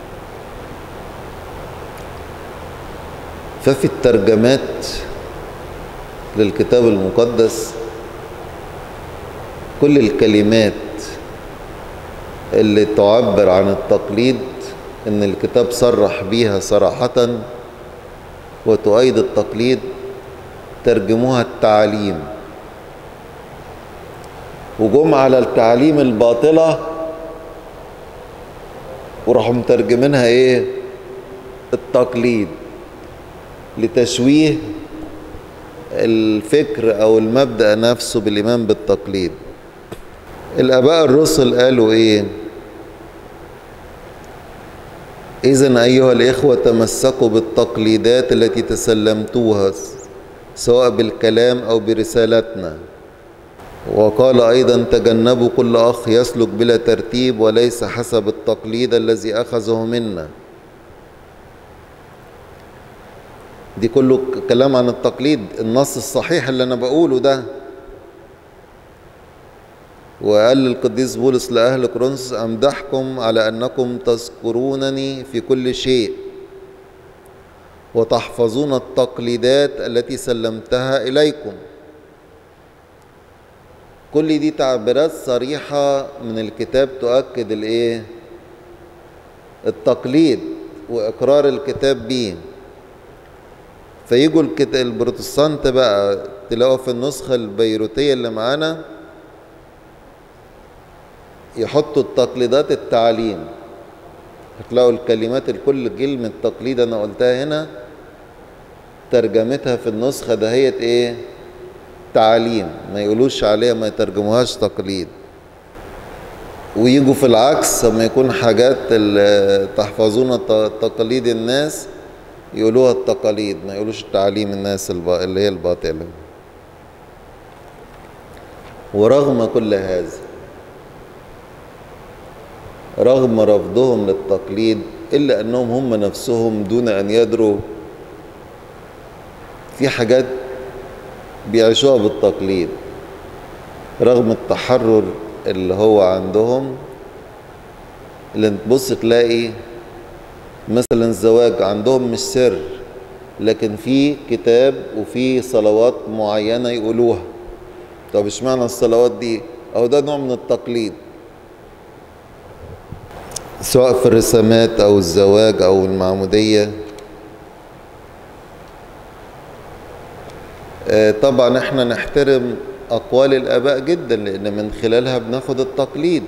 ففي الترجمات للكتاب المقدس كل الكلمات اللي تعبر عن التقليد ان الكتاب صرح بيها صراحة وتؤيد التقليد ترجموها التعاليم وجم على التعاليم الباطلة وراحوا مترجمينها ايه التقليد لتشويه الفكر او المبدأ نفسه بالايمان بالتقليد الاباء الرسل قالوا ايه اذا ايها الاخوه تمسكوا بالتقليدات التي تسلمتوها سواء بالكلام او برسالتنا وقال ايضا تجنبوا كل اخ يسلك بلا ترتيب وليس حسب التقليد الذي اخذه منا دي كله كلام عن التقليد النص الصحيح اللي انا بقوله ده وقال القديس بولس لأهل كورنثوس أمدحكم على أنكم تذكرونني في كل شيء وتحفظون التقليدات التي سلمتها إليكم كل دي تعبيرات صريحة من الكتاب تؤكد الإيه؟ التقليد وإقرار الكتاب بيه فيجوا البروتستانت بقى تلاقوا في النسخة البيروتية اللي معانا يحطوا التقليدات التعليم هتلاقوا الكلمات الكل كلمة تقليد أنا قلتها هنا ترجمتها في النسخة دهيت إيه تعليم ما يقولوش عليها ما يترجموهاش تقليد ويجوا في العكس لما يكون حاجات تحفظون تقاليد الناس يقولوها التقاليد ما يقولوش تعاليم الناس الب- اللي هي الباطلة ورغم كل هذا رغم رفضهم للتقليد إلا أنهم هم نفسهم دون أن يدروا في حاجات بيعيشوها بالتقليد رغم التحرر اللي هو عندهم اللي تبص تلاقي مثلا الزواج عندهم مش سر لكن في كتاب وفي صلوات معينة يقولوها طب اشمعنى الصلوات دي اهو ده نوع من التقليد سواء في الرسامات او الزواج او المعمودية آه، طبعا احنا نحترم اقوال الاباء جدا لان من خلالها بناخد التقليد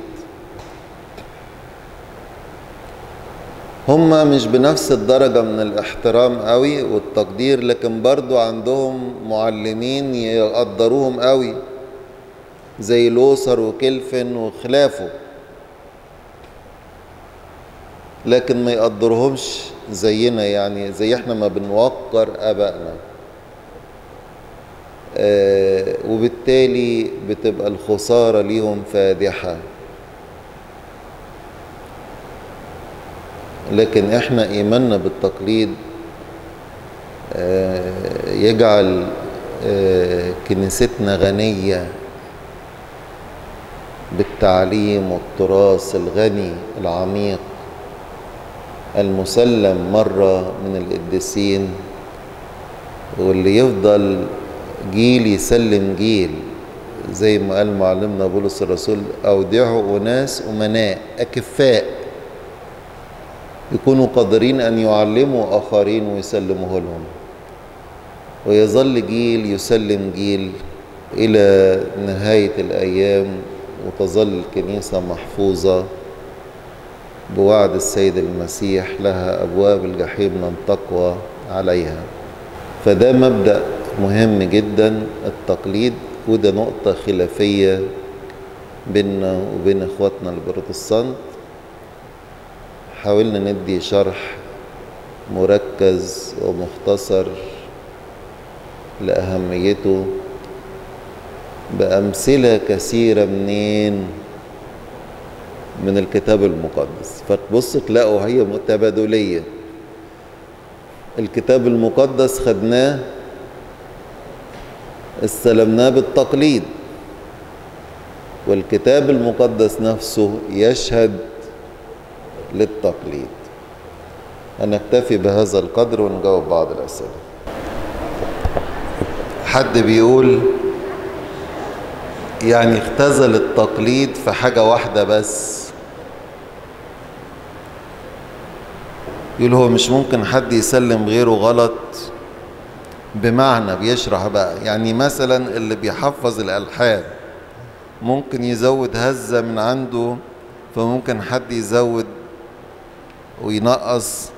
هم مش بنفس الدرجة من الاحترام قوي والتقدير لكن برضو عندهم معلمين يقدروهم قوي زي لوثر وكلفن وخلافه لكن ما يقدرهمش زينا يعني زي احنا ما بنوقر ابائنا آه وبالتالي بتبقى الخسارة ليهم فادحة لكن احنا ايماننا بالتقليد آه يجعل آه كنيستنا غنية بالتعليم والتراث الغني العميق المسلم مرة من القديسين واللي يفضل جيل يسلم جيل زي ما قال معلمنا بولس الرسول أودعوا أناس أمناء أكفاء يكونوا قادرين أن يعلموا آخرين ويسلموه لهم ويظل جيل يسلم جيل إلى نهاية الأيام وتظل الكنيسة محفوظة بوعد السيد المسيح لها أبواب الجحيم لن تقوى عليها فده مبدأ مهم جدا التقليد وده نقطة خلافية بيننا وبين اخواتنا البروتستانت حاولنا ندي شرح مركز ومختصر لأهميته بأمثلة كثيرة منين من الكتاب المقدس فتبص تلاقوا هي تبادلية الكتاب المقدس خدناه استلمناه بالتقليد والكتاب المقدس نفسه يشهد للتقليد هنكتفي بهذا القدر ونجاوب بعض الأسئلة حد بيقول يعني اختزل التقليد في حاجة واحدة بس يقول هو مش ممكن حد يسلم غيره غلط بمعنى بيشرح بقى يعني مثلا اللي بيحفظ الألحان ممكن يزود هزة من عنده فممكن حد يزود وينقص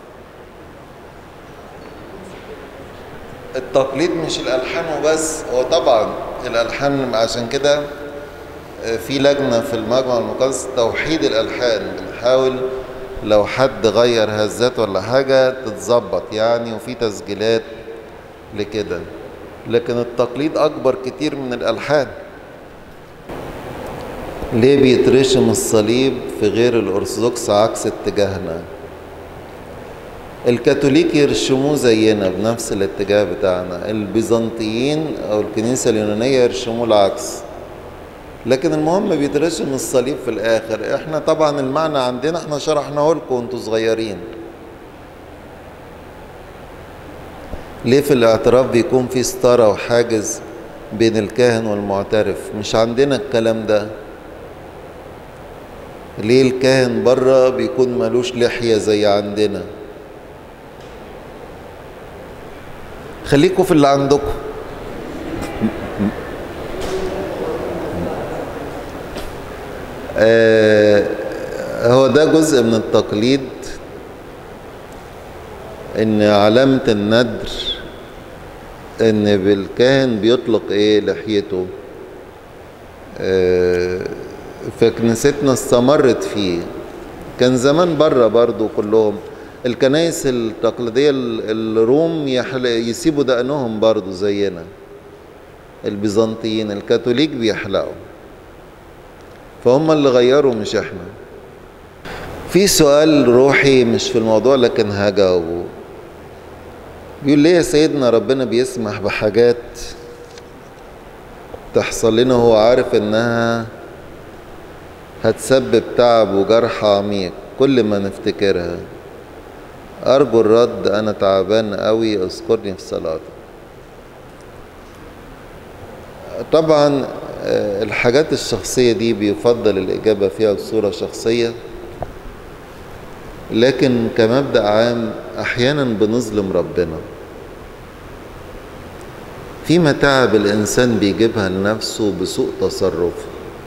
التقليد مش الألحان وبس هو طبعا الألحان عشان كده في لجنة في المجمع المقدس توحيد الألحان بنحاول لو حد غير هزات ولا حاجة تتظبط يعني وفي تسجيلات لكده لكن التقليد أكبر كتير من الألحان ليه بيترشم الصليب في غير الأرثوذكس عكس اتجاهنا الكاثوليك يرشموه زينا بنفس الاتجاه بتاعنا البيزنطيين أو الكنيسة اليونانية يرشموه العكس لكن المهم بيترشم الصليب في الآخر احنا طبعا المعنى عندنا احنا شرحناه لكم وانتوا صغيرين ليه في الاعتراف بيكون في ستارة وحاجز بين الكاهن والمعترف مش عندنا الكلام ده ليه الكاهن بره بيكون ملوش لحية زي عندنا خليكوا في اللي عندكم آه هو ده جزء من التقليد ان علامة الندر ان بالكاهن بيطلق ايه لحيته آه فكنيستنا استمرت فيه كان زمان بره برضو كلهم الكنائس التقليدية الروم يسيبوا دقنهم برضو زينا البيزنطيين الكاثوليك بيحلقوا فهم اللي غيروا مش احنا في سؤال روحي مش في الموضوع لكن هجاوبه بيقول ليه يا سيدنا ربنا بيسمح بحاجات تحصل لنا هو عارف انها هتسبب تعب وجرح عميق كل ما نفتكرها ارجو الرد انا تعبان قوي اذكرني في صلاتك طبعا الحاجات الشخصية دي بيفضل الإجابة فيها بصورة شخصية لكن كمبدأ عام أحيانا بنظلم ربنا في متاعب الإنسان بيجيبها لنفسه بسوء تصرفه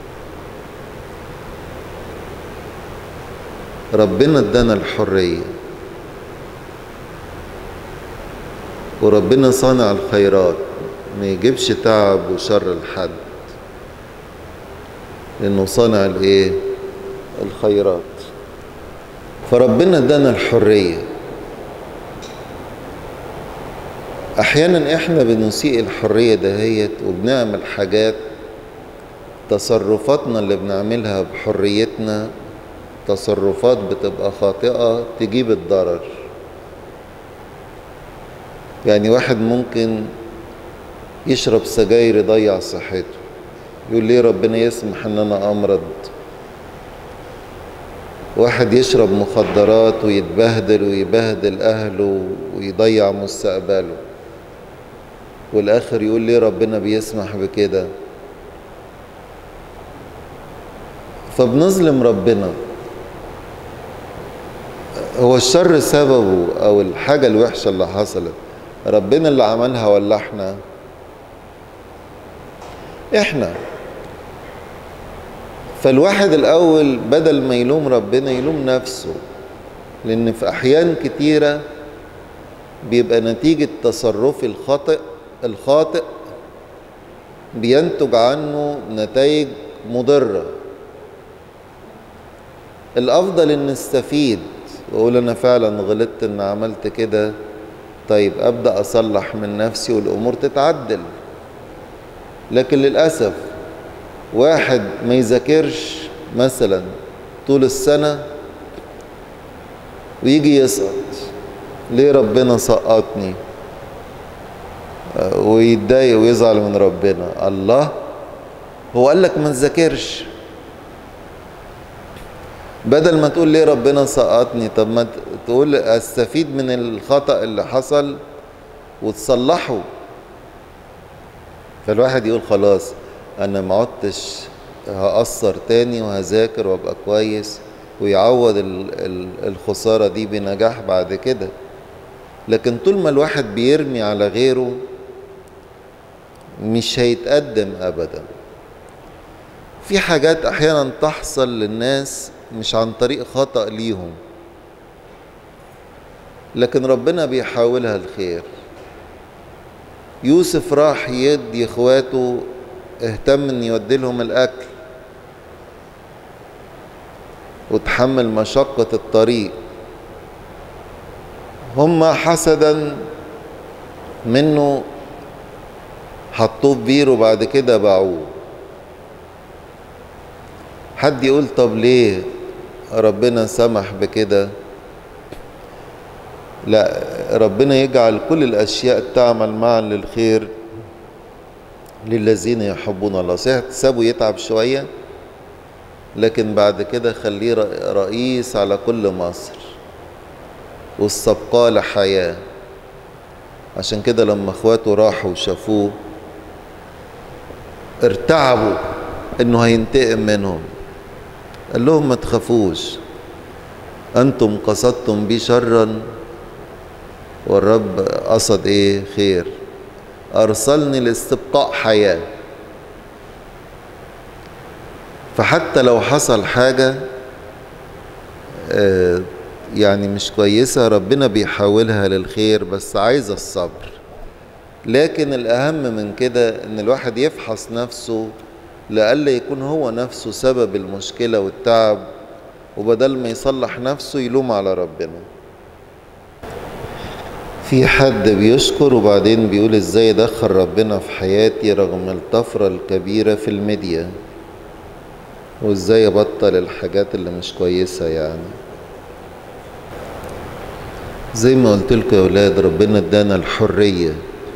ربنا ادانا الحرية وربنا صانع الخيرات ما يجيبش تعب وشر لحد لانه صانع الايه الخيرات فربنا ادانا الحريه احيانا احنا بنسيء الحريه دهيت وبنعمل حاجات تصرفاتنا اللي بنعملها بحريتنا تصرفات بتبقى خاطئه تجيب الضرر يعني واحد ممكن يشرب سجاير يضيع صحته يقول ليه ربنا يسمح ان انا امرض واحد يشرب مخدرات ويتبهدل ويبهدل اهله ويضيع مستقبله والاخر يقول ليه ربنا بيسمح بكده فبنظلم ربنا هو الشر سببه او الحاجة الوحشة اللي حصلت ربنا اللي عملها ولا احنا احنا فالواحد الاول بدل ما يلوم ربنا يلوم نفسه لان في احيان كتيرة بيبقى نتيجة تصرفي الخاطئ الخاطئ بينتج عنه نتائج مضرة الافضل ان نستفيد واقول انا فعلا غلطت ان عملت كده طيب ابدا اصلح من نفسي والامور تتعدل لكن للاسف واحد ما يذاكرش مثلا طول السنه ويجي يسقط ليه ربنا سقطني ويتضايق ويزعل من ربنا الله هو قال لك ما تذاكرش بدل ما تقول ليه ربنا سقطني طب ما تقول استفيد من الخطأ اللي حصل وتصلحه فالواحد يقول خلاص انا ما عدتش هأثر تاني وهذاكر وابقى كويس ويعوض الخسارة دي بنجاح بعد كده لكن طول ما الواحد بيرمي على غيره مش هيتقدم ابدا في حاجات احيانا تحصل للناس مش عن طريق خطأ ليهم لكن ربنا بيحاولها الخير يوسف راح يدي اخواته اهتم ان يودي لهم الاكل وتحمل مشقة الطريق هم حسدا منه حطوه في بير وبعد كده باعوه حد يقول طب ليه ربنا سمح بكده لا ربنا يجعل كل الاشياء تعمل معا للخير للذين يحبون الله صحيح تسابه يتعب شويه لكن بعد كده خليه رئيس على كل مصر والسبقاه لحياه عشان كده لما اخواته راحوا وشافوه ارتعبوا انه هينتقم منهم قال لهم ما تخافوش انتم قصدتم بي شرا والرب قصد ايه خير ارسلني لاستبقاء حياه فحتى لو حصل حاجه آه يعني مش كويسه ربنا بيحاولها للخير بس عايزه الصبر لكن الاهم من كده ان الواحد يفحص نفسه لئلا يكون هو نفسه سبب المشكله والتعب وبدل ما يصلح نفسه يلوم على ربنا في حد بيشكر وبعدين بيقول ازاي دخل ربنا في حياتي رغم الطفرة الكبيرة في الميديا وازاي ابطل الحاجات اللي مش كويسة يعني زي ما قلت لكم يا ولاد ربنا ادانا الحرية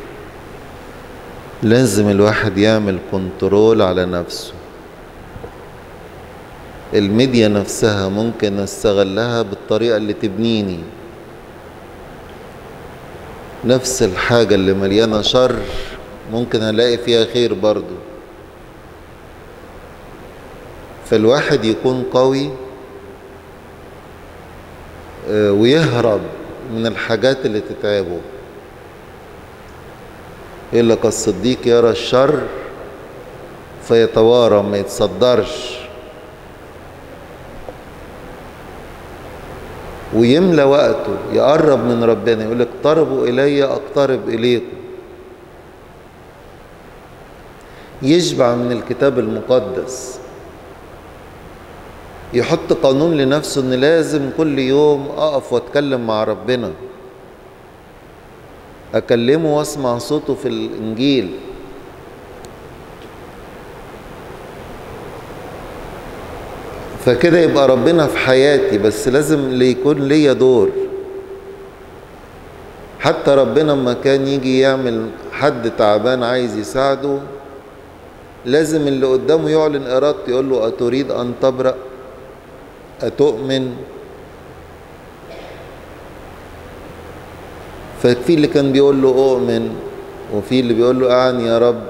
لازم الواحد يعمل كنترول على نفسه الميديا نفسها ممكن استغلها بالطريقة اللي تبنيني نفس الحاجة اللي مليانة شر ممكن ألاقي فيها خير برضو فالواحد يكون قوي ويهرب من الحاجات اللي تتعبه يقول لك الصديق يرى الشر فيتوارى ما يتصدرش ويملى وقته يقرب من ربنا يقول لك اقتربوا الي اقترب اليكم يشبع من الكتاب المقدس يحط قانون لنفسه ان لازم كل يوم اقف واتكلم مع ربنا اكلمه واسمع صوته في الانجيل فكده يبقى ربنا في حياتي بس لازم يكون ليا دور حتى ربنا لما كان يجي يعمل حد تعبان عايز يساعده لازم اللي قدامه يعلن ارادته يقول له اتريد ان تبرأ اتؤمن ففي اللي كان بيقول له اؤمن وفي اللي بيقول له اعني يا رب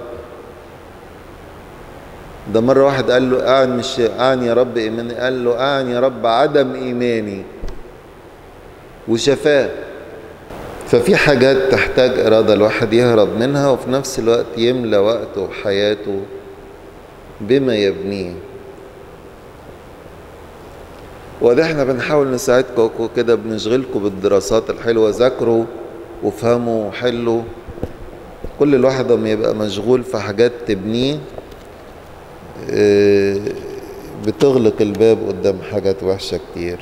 ده مرة واحد قال له أعن مش أعن يا رب إيماني قال له أعن يا رب عدم إيماني وشفاه ففي حاجات تحتاج إرادة الواحد يهرب منها وفي نفس الوقت يملى وقته وحياته بما يبنيه وده احنا بنحاول نساعدكم كده بنشغلكم بالدراسات الحلوة ذاكروا وافهموا وحلوا كل الواحد لما يبقى مشغول في حاجات تبنيه بتغلق الباب قدام حاجات وحشة كتير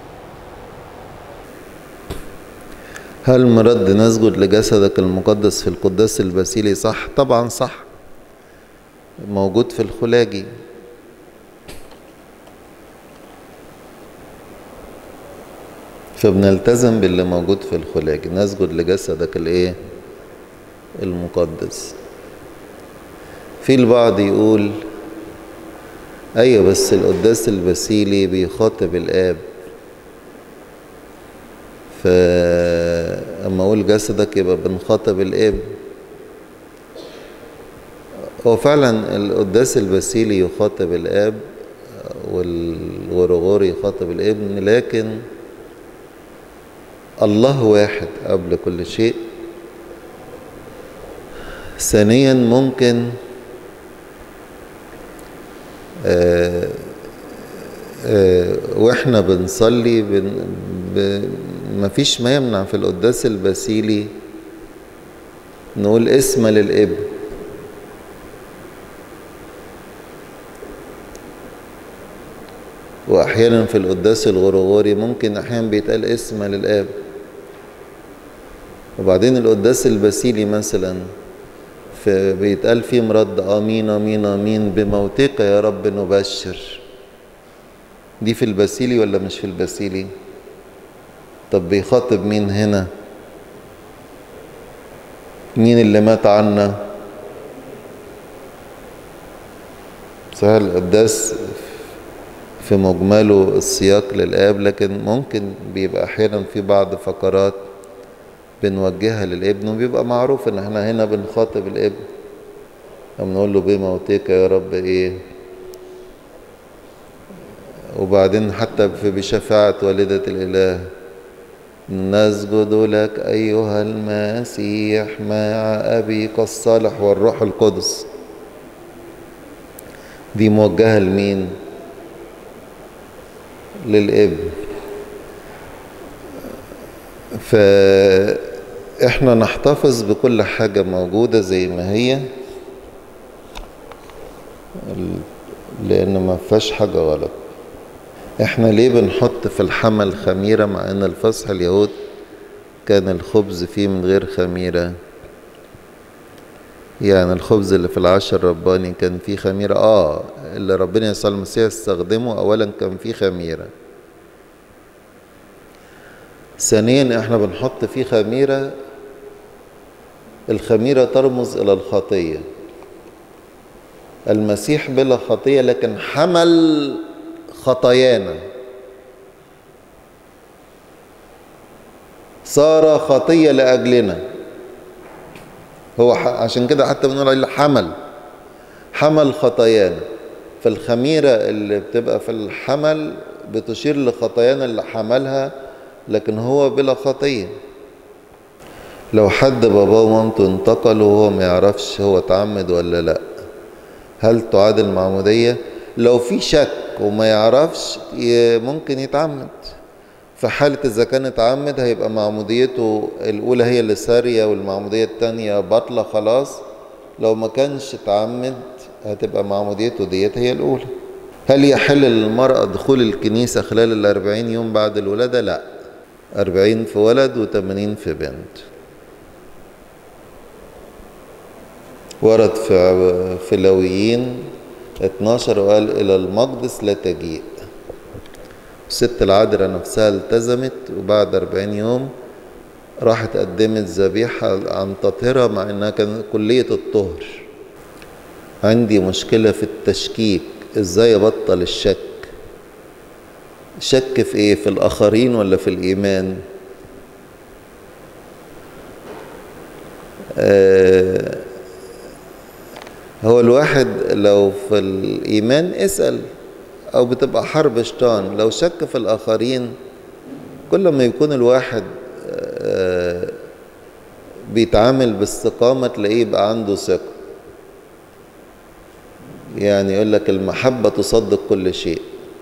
هل مرد نسجد لجسدك المقدس في القداس البسيلي صح؟ طبعا صح موجود في الخلاجي فبنلتزم باللي موجود في الخلاجي نسجد لجسدك الايه المقدس في البعض يقول ايوه بس القداس البسيلي بيخاطب الاب فاما اقول جسدك يبقى بنخاطب الاب هو فعلا القداس البسيلي يخاطب الاب والغرغور يخاطب الابن لكن الله واحد قبل كل شيء ثانيا ممكن آه آه واحنا بنصلي بن ب مفيش ما يمنع في القداس البسيلي نقول اسم للابن واحيانا في القداس الغرغوري ممكن احيانا بيتقال اسم للاب وبعدين القداس البسيلي مثلا في بيتقال فيه مرد امين امين امين بموتك يا رب نبشر دي في البسيلي ولا مش في البسيلي طب بيخاطب مين هنا مين اللي مات عنا صحيح القداس في مجمله السياق للآب لكن ممكن بيبقى أحيانا في بعض فقرات بنوجهها للابن وبيبقى معروف ان احنا هنا بنخاطب الابن بنقول له بموتك يا رب ايه وبعدين حتى في بشفاعة والدة الإله نسجد لك أيها المسيح مع أبيك الصالح والروح القدس دي موجهة لمين؟ للابن فاحنا نحتفظ بكل حاجة موجودة زي ما هي لان ما فيهاش حاجة غلط احنا ليه بنحط في الحمل خميرة مع ان الفصح اليهود كان الخبز فيه من غير خميرة يعني الخبز اللي في العشر الرباني كان فيه خميرة اه اللي ربنا يسوع المسيح استخدمه اولا كان فيه خميرة ثانيا احنا بنحط فيه خميرة الخميرة ترمز الى الخطية المسيح بلا خطية لكن حمل خطايانا صار خطية لأجلنا هو عشان كده حتى بنقول عليه حمل حمل خطايانا فالخميرة اللي بتبقى في الحمل بتشير لخطايانا اللي حملها لكن هو بلا خطية لو حد باباه ومامته انتقلوا وهو ما يعرفش هو اتعمد ولا لا هل تعادل معمودية لو في شك وما يعرفش ممكن يتعمد في حالة إذا كان اتعمد هيبقى معموديته الأولى هي اللي سارية والمعمودية التانية باطلة خلاص لو ما كانش اتعمد هتبقى معموديته ديت هي الأولى هل يحل للمرأة دخول الكنيسة خلال الأربعين يوم بعد الولادة؟ لا أربعين في ولد وثمانين في بنت ورد في في لويين 12 وقال إلى المقدس لا تجيء الست العذراء نفسها التزمت وبعد 40 يوم راحت قدمت ذبيحة عن تطهيرها مع إنها كانت كلية الطهر عندي مشكلة في التشكيك إزاي أبطل الشك شك في إيه في الآخرين ولا في الإيمان آه هو الواحد لو في الإيمان اسأل أو بتبقى حرب شيطان لو شك في الآخرين كل ما يكون الواحد بيتعامل باستقامة تلاقيه يبقى عنده ثقة يعني يقول لك المحبة تصدق كل شيء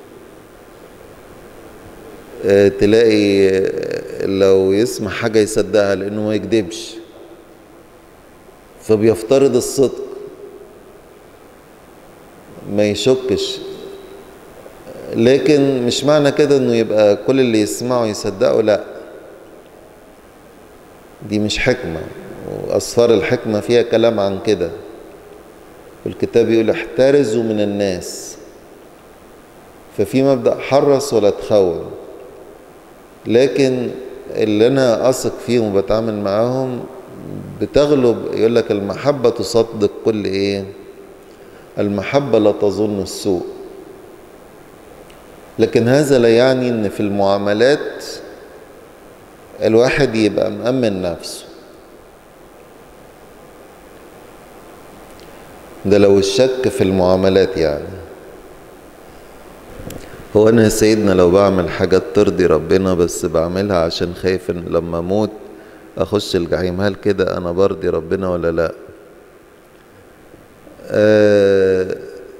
تلاقي لو يسمع حاجة يصدقها لأنه ما يكذبش فبيفترض الصدق ما يشكش لكن مش معنى كده انه يبقى كل اللي يسمعه يصدقه لا دي مش حكمة وأسفار الحكمة فيها كلام عن كده والكتاب يقول احترزوا من الناس ففي مبدأ حرص ولا تخون لكن اللي أنا أثق فيهم وبتعامل معاهم بتغلب يقول لك المحبة تصدق كل إيه المحبة لا تظن السوء لكن هذا لا يعني ان في المعاملات الواحد يبقى مأمن نفسه ده لو الشك في المعاملات يعني هو انا يا سيدنا لو بعمل حاجات ترضي ربنا بس بعملها عشان خايف ان لما اموت اخش الجحيم هل كده انا برضي ربنا ولا لا آه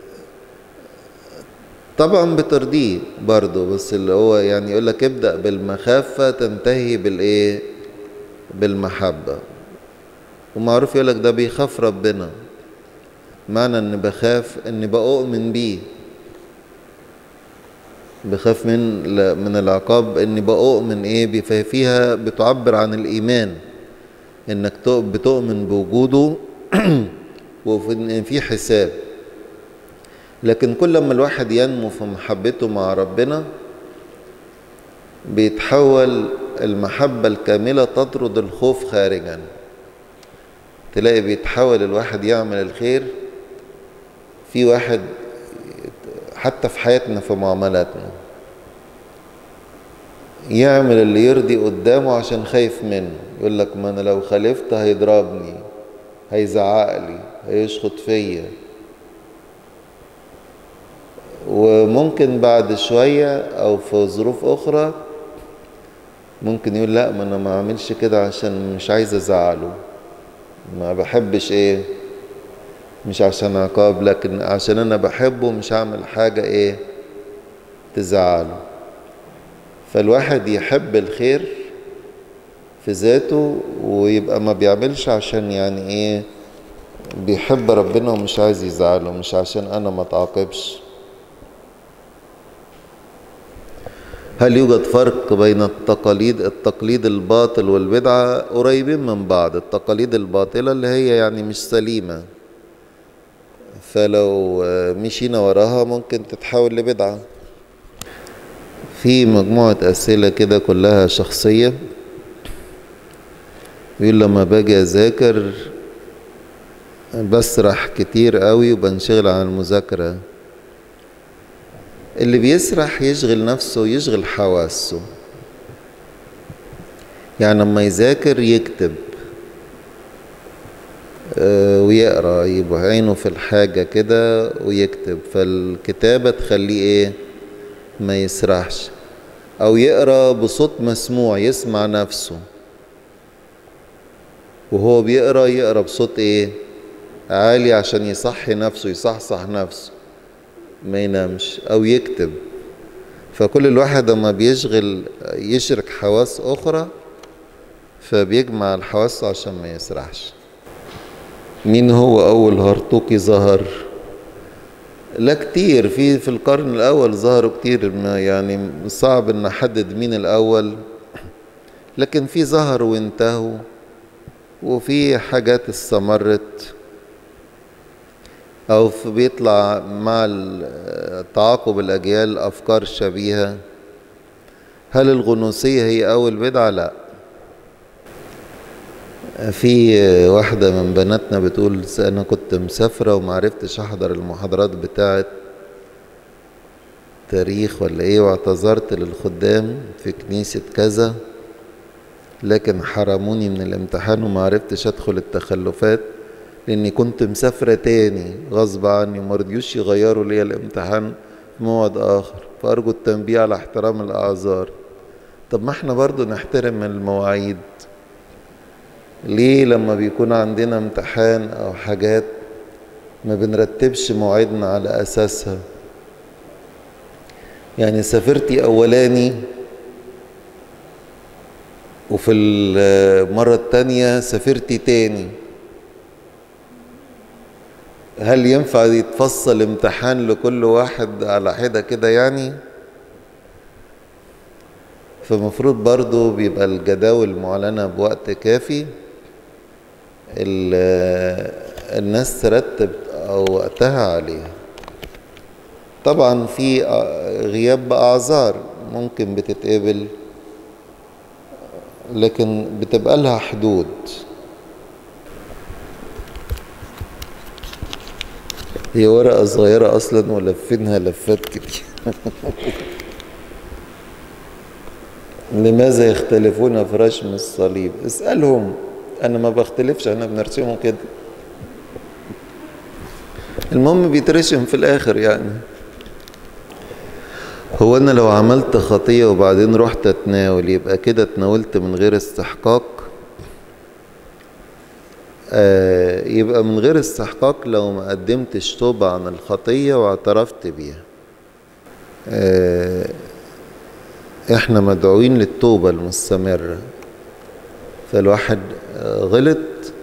طبعا بترضيه برضه بس اللي هو يعني يقول لك ابدأ بالمخافة تنتهي بالايه بالمحبة ومعروف يقول لك ده بيخاف ربنا معنى ان بخاف اني بأؤمن بيه بخاف من من العقاب اني بأؤمن ايه فيها بتعبر عن الايمان انك بتؤمن بوجوده وان في حساب لكن كل ما الواحد ينمو في محبته مع ربنا بيتحول المحبة الكاملة تطرد الخوف خارجا تلاقي بيتحول الواحد يعمل الخير في واحد حتى في حياتنا في معاملاتنا يعمل اللي يرضي قدامه عشان خايف منه يقول لك ما انا لو خالفت هيضربني هيزعق لي هيشخط فيا وممكن بعد شوية أو في ظروف أخرى ممكن يقول لا ما أنا ما أعملش كده عشان مش عايز أزعله ما بحبش إيه مش عشان عقاب لكن عشان أنا بحبه مش هعمل حاجة إيه تزعله فالواحد يحب الخير في ذاته ويبقى ما بيعملش عشان يعني إيه بيحب ربنا ومش عايز يزعله مش عشان أنا ما اتعاقبش هل يوجد فرق بين التقاليد التقليد الباطل والبدعة قريبين من بعض التقاليد الباطلة اللي هي يعني مش سليمة فلو مشينا وراها ممكن تتحول لبدعة في مجموعة أسئلة كده كلها شخصية بيقول لما باجي أذاكر بسرح كتير قوي وبنشغل عن المذاكرة اللي بيسرح يشغل نفسه يشغل حواسه يعني لما يذاكر يكتب ويقرا يبقى عينه في الحاجة كده ويكتب فالكتابة تخليه ايه ما يسرحش او يقرا بصوت مسموع يسمع نفسه وهو بيقرا يقرا بصوت ايه عالي عشان يصحي نفسه يصحصح نفسه ما ينامش او يكتب فكل الواحد لما بيشغل يشرك حواس اخرى فبيجمع الحواس عشان ما يسرحش مين هو اول هرطوقي ظهر لا كتير في في القرن الاول ظهروا كتير يعني صعب ان احدد مين الاول لكن في ظهروا وانتهوا وفي حاجات استمرت او في بيطلع مع تعاقب الاجيال افكار شبيهه هل الغنوصيه هي اول بدعه لا في واحدة من بناتنا بتقول أنا كنت مسافرة ومعرفتش أحضر المحاضرات بتاعة تاريخ ولا إيه واعتذرت للخدام في كنيسة كذا لكن حرموني من الامتحان ومعرفتش أدخل التخلفات لأني كنت مسافرة تاني غصب عني ومرضيوش يغيروا لي الامتحان في موعد آخر فأرجو التنبيه على احترام الأعذار طب ما احنا برضو نحترم المواعيد ليه لما بيكون عندنا امتحان او حاجات ما بنرتبش مواعيدنا على اساسها يعني سافرتي اولاني وفي المرة التانية سافرتي تاني هل ينفع يتفصل امتحان لكل واحد على حدة كده يعني فمفروض برضو بيبقى الجداول معلنة بوقت كافي الناس ترتب أو وقتها عليها طبعا في غياب بأعذار ممكن بتتقبل لكن بتبقى لها حدود هي ورقة صغيرة أصلا ولفينها لفات كتير لماذا يختلفون في رسم الصليب اسألهم أنا ما بختلفش أنا بنرسمه كده المهم بيترسم في الآخر يعني هو أنا لو عملت خطية وبعدين رحت أتناول يبقى كده اتناولت من غير استحقاق آه يبقى من غير استحقاق لو ما قدمتش توبة عن الخطية واعترفت بيها آه احنا مدعوين للتوبة المستمرة فالواحد غلط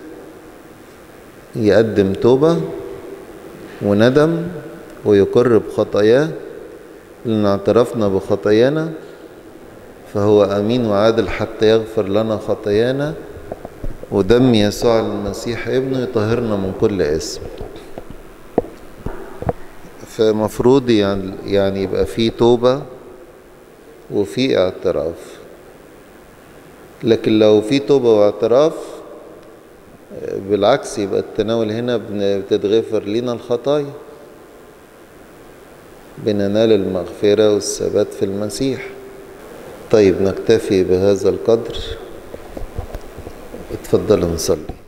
يقدم توبة وندم ويقر بخطاياه لأن اعترفنا بخطايانا فهو أمين وعادل حتى يغفر لنا خطايانا ودم يسوع المسيح ابنه يطهرنا من كل اسم فمفروض يعني يعني يبقى في توبة وفي اعتراف لكن لو في توبة واعتراف بالعكس يبقى التناول هنا بتتغفر لنا الخطايا بننال المغفرة والثبات في المسيح طيب نكتفي بهذا القدر اتفضلوا نصلي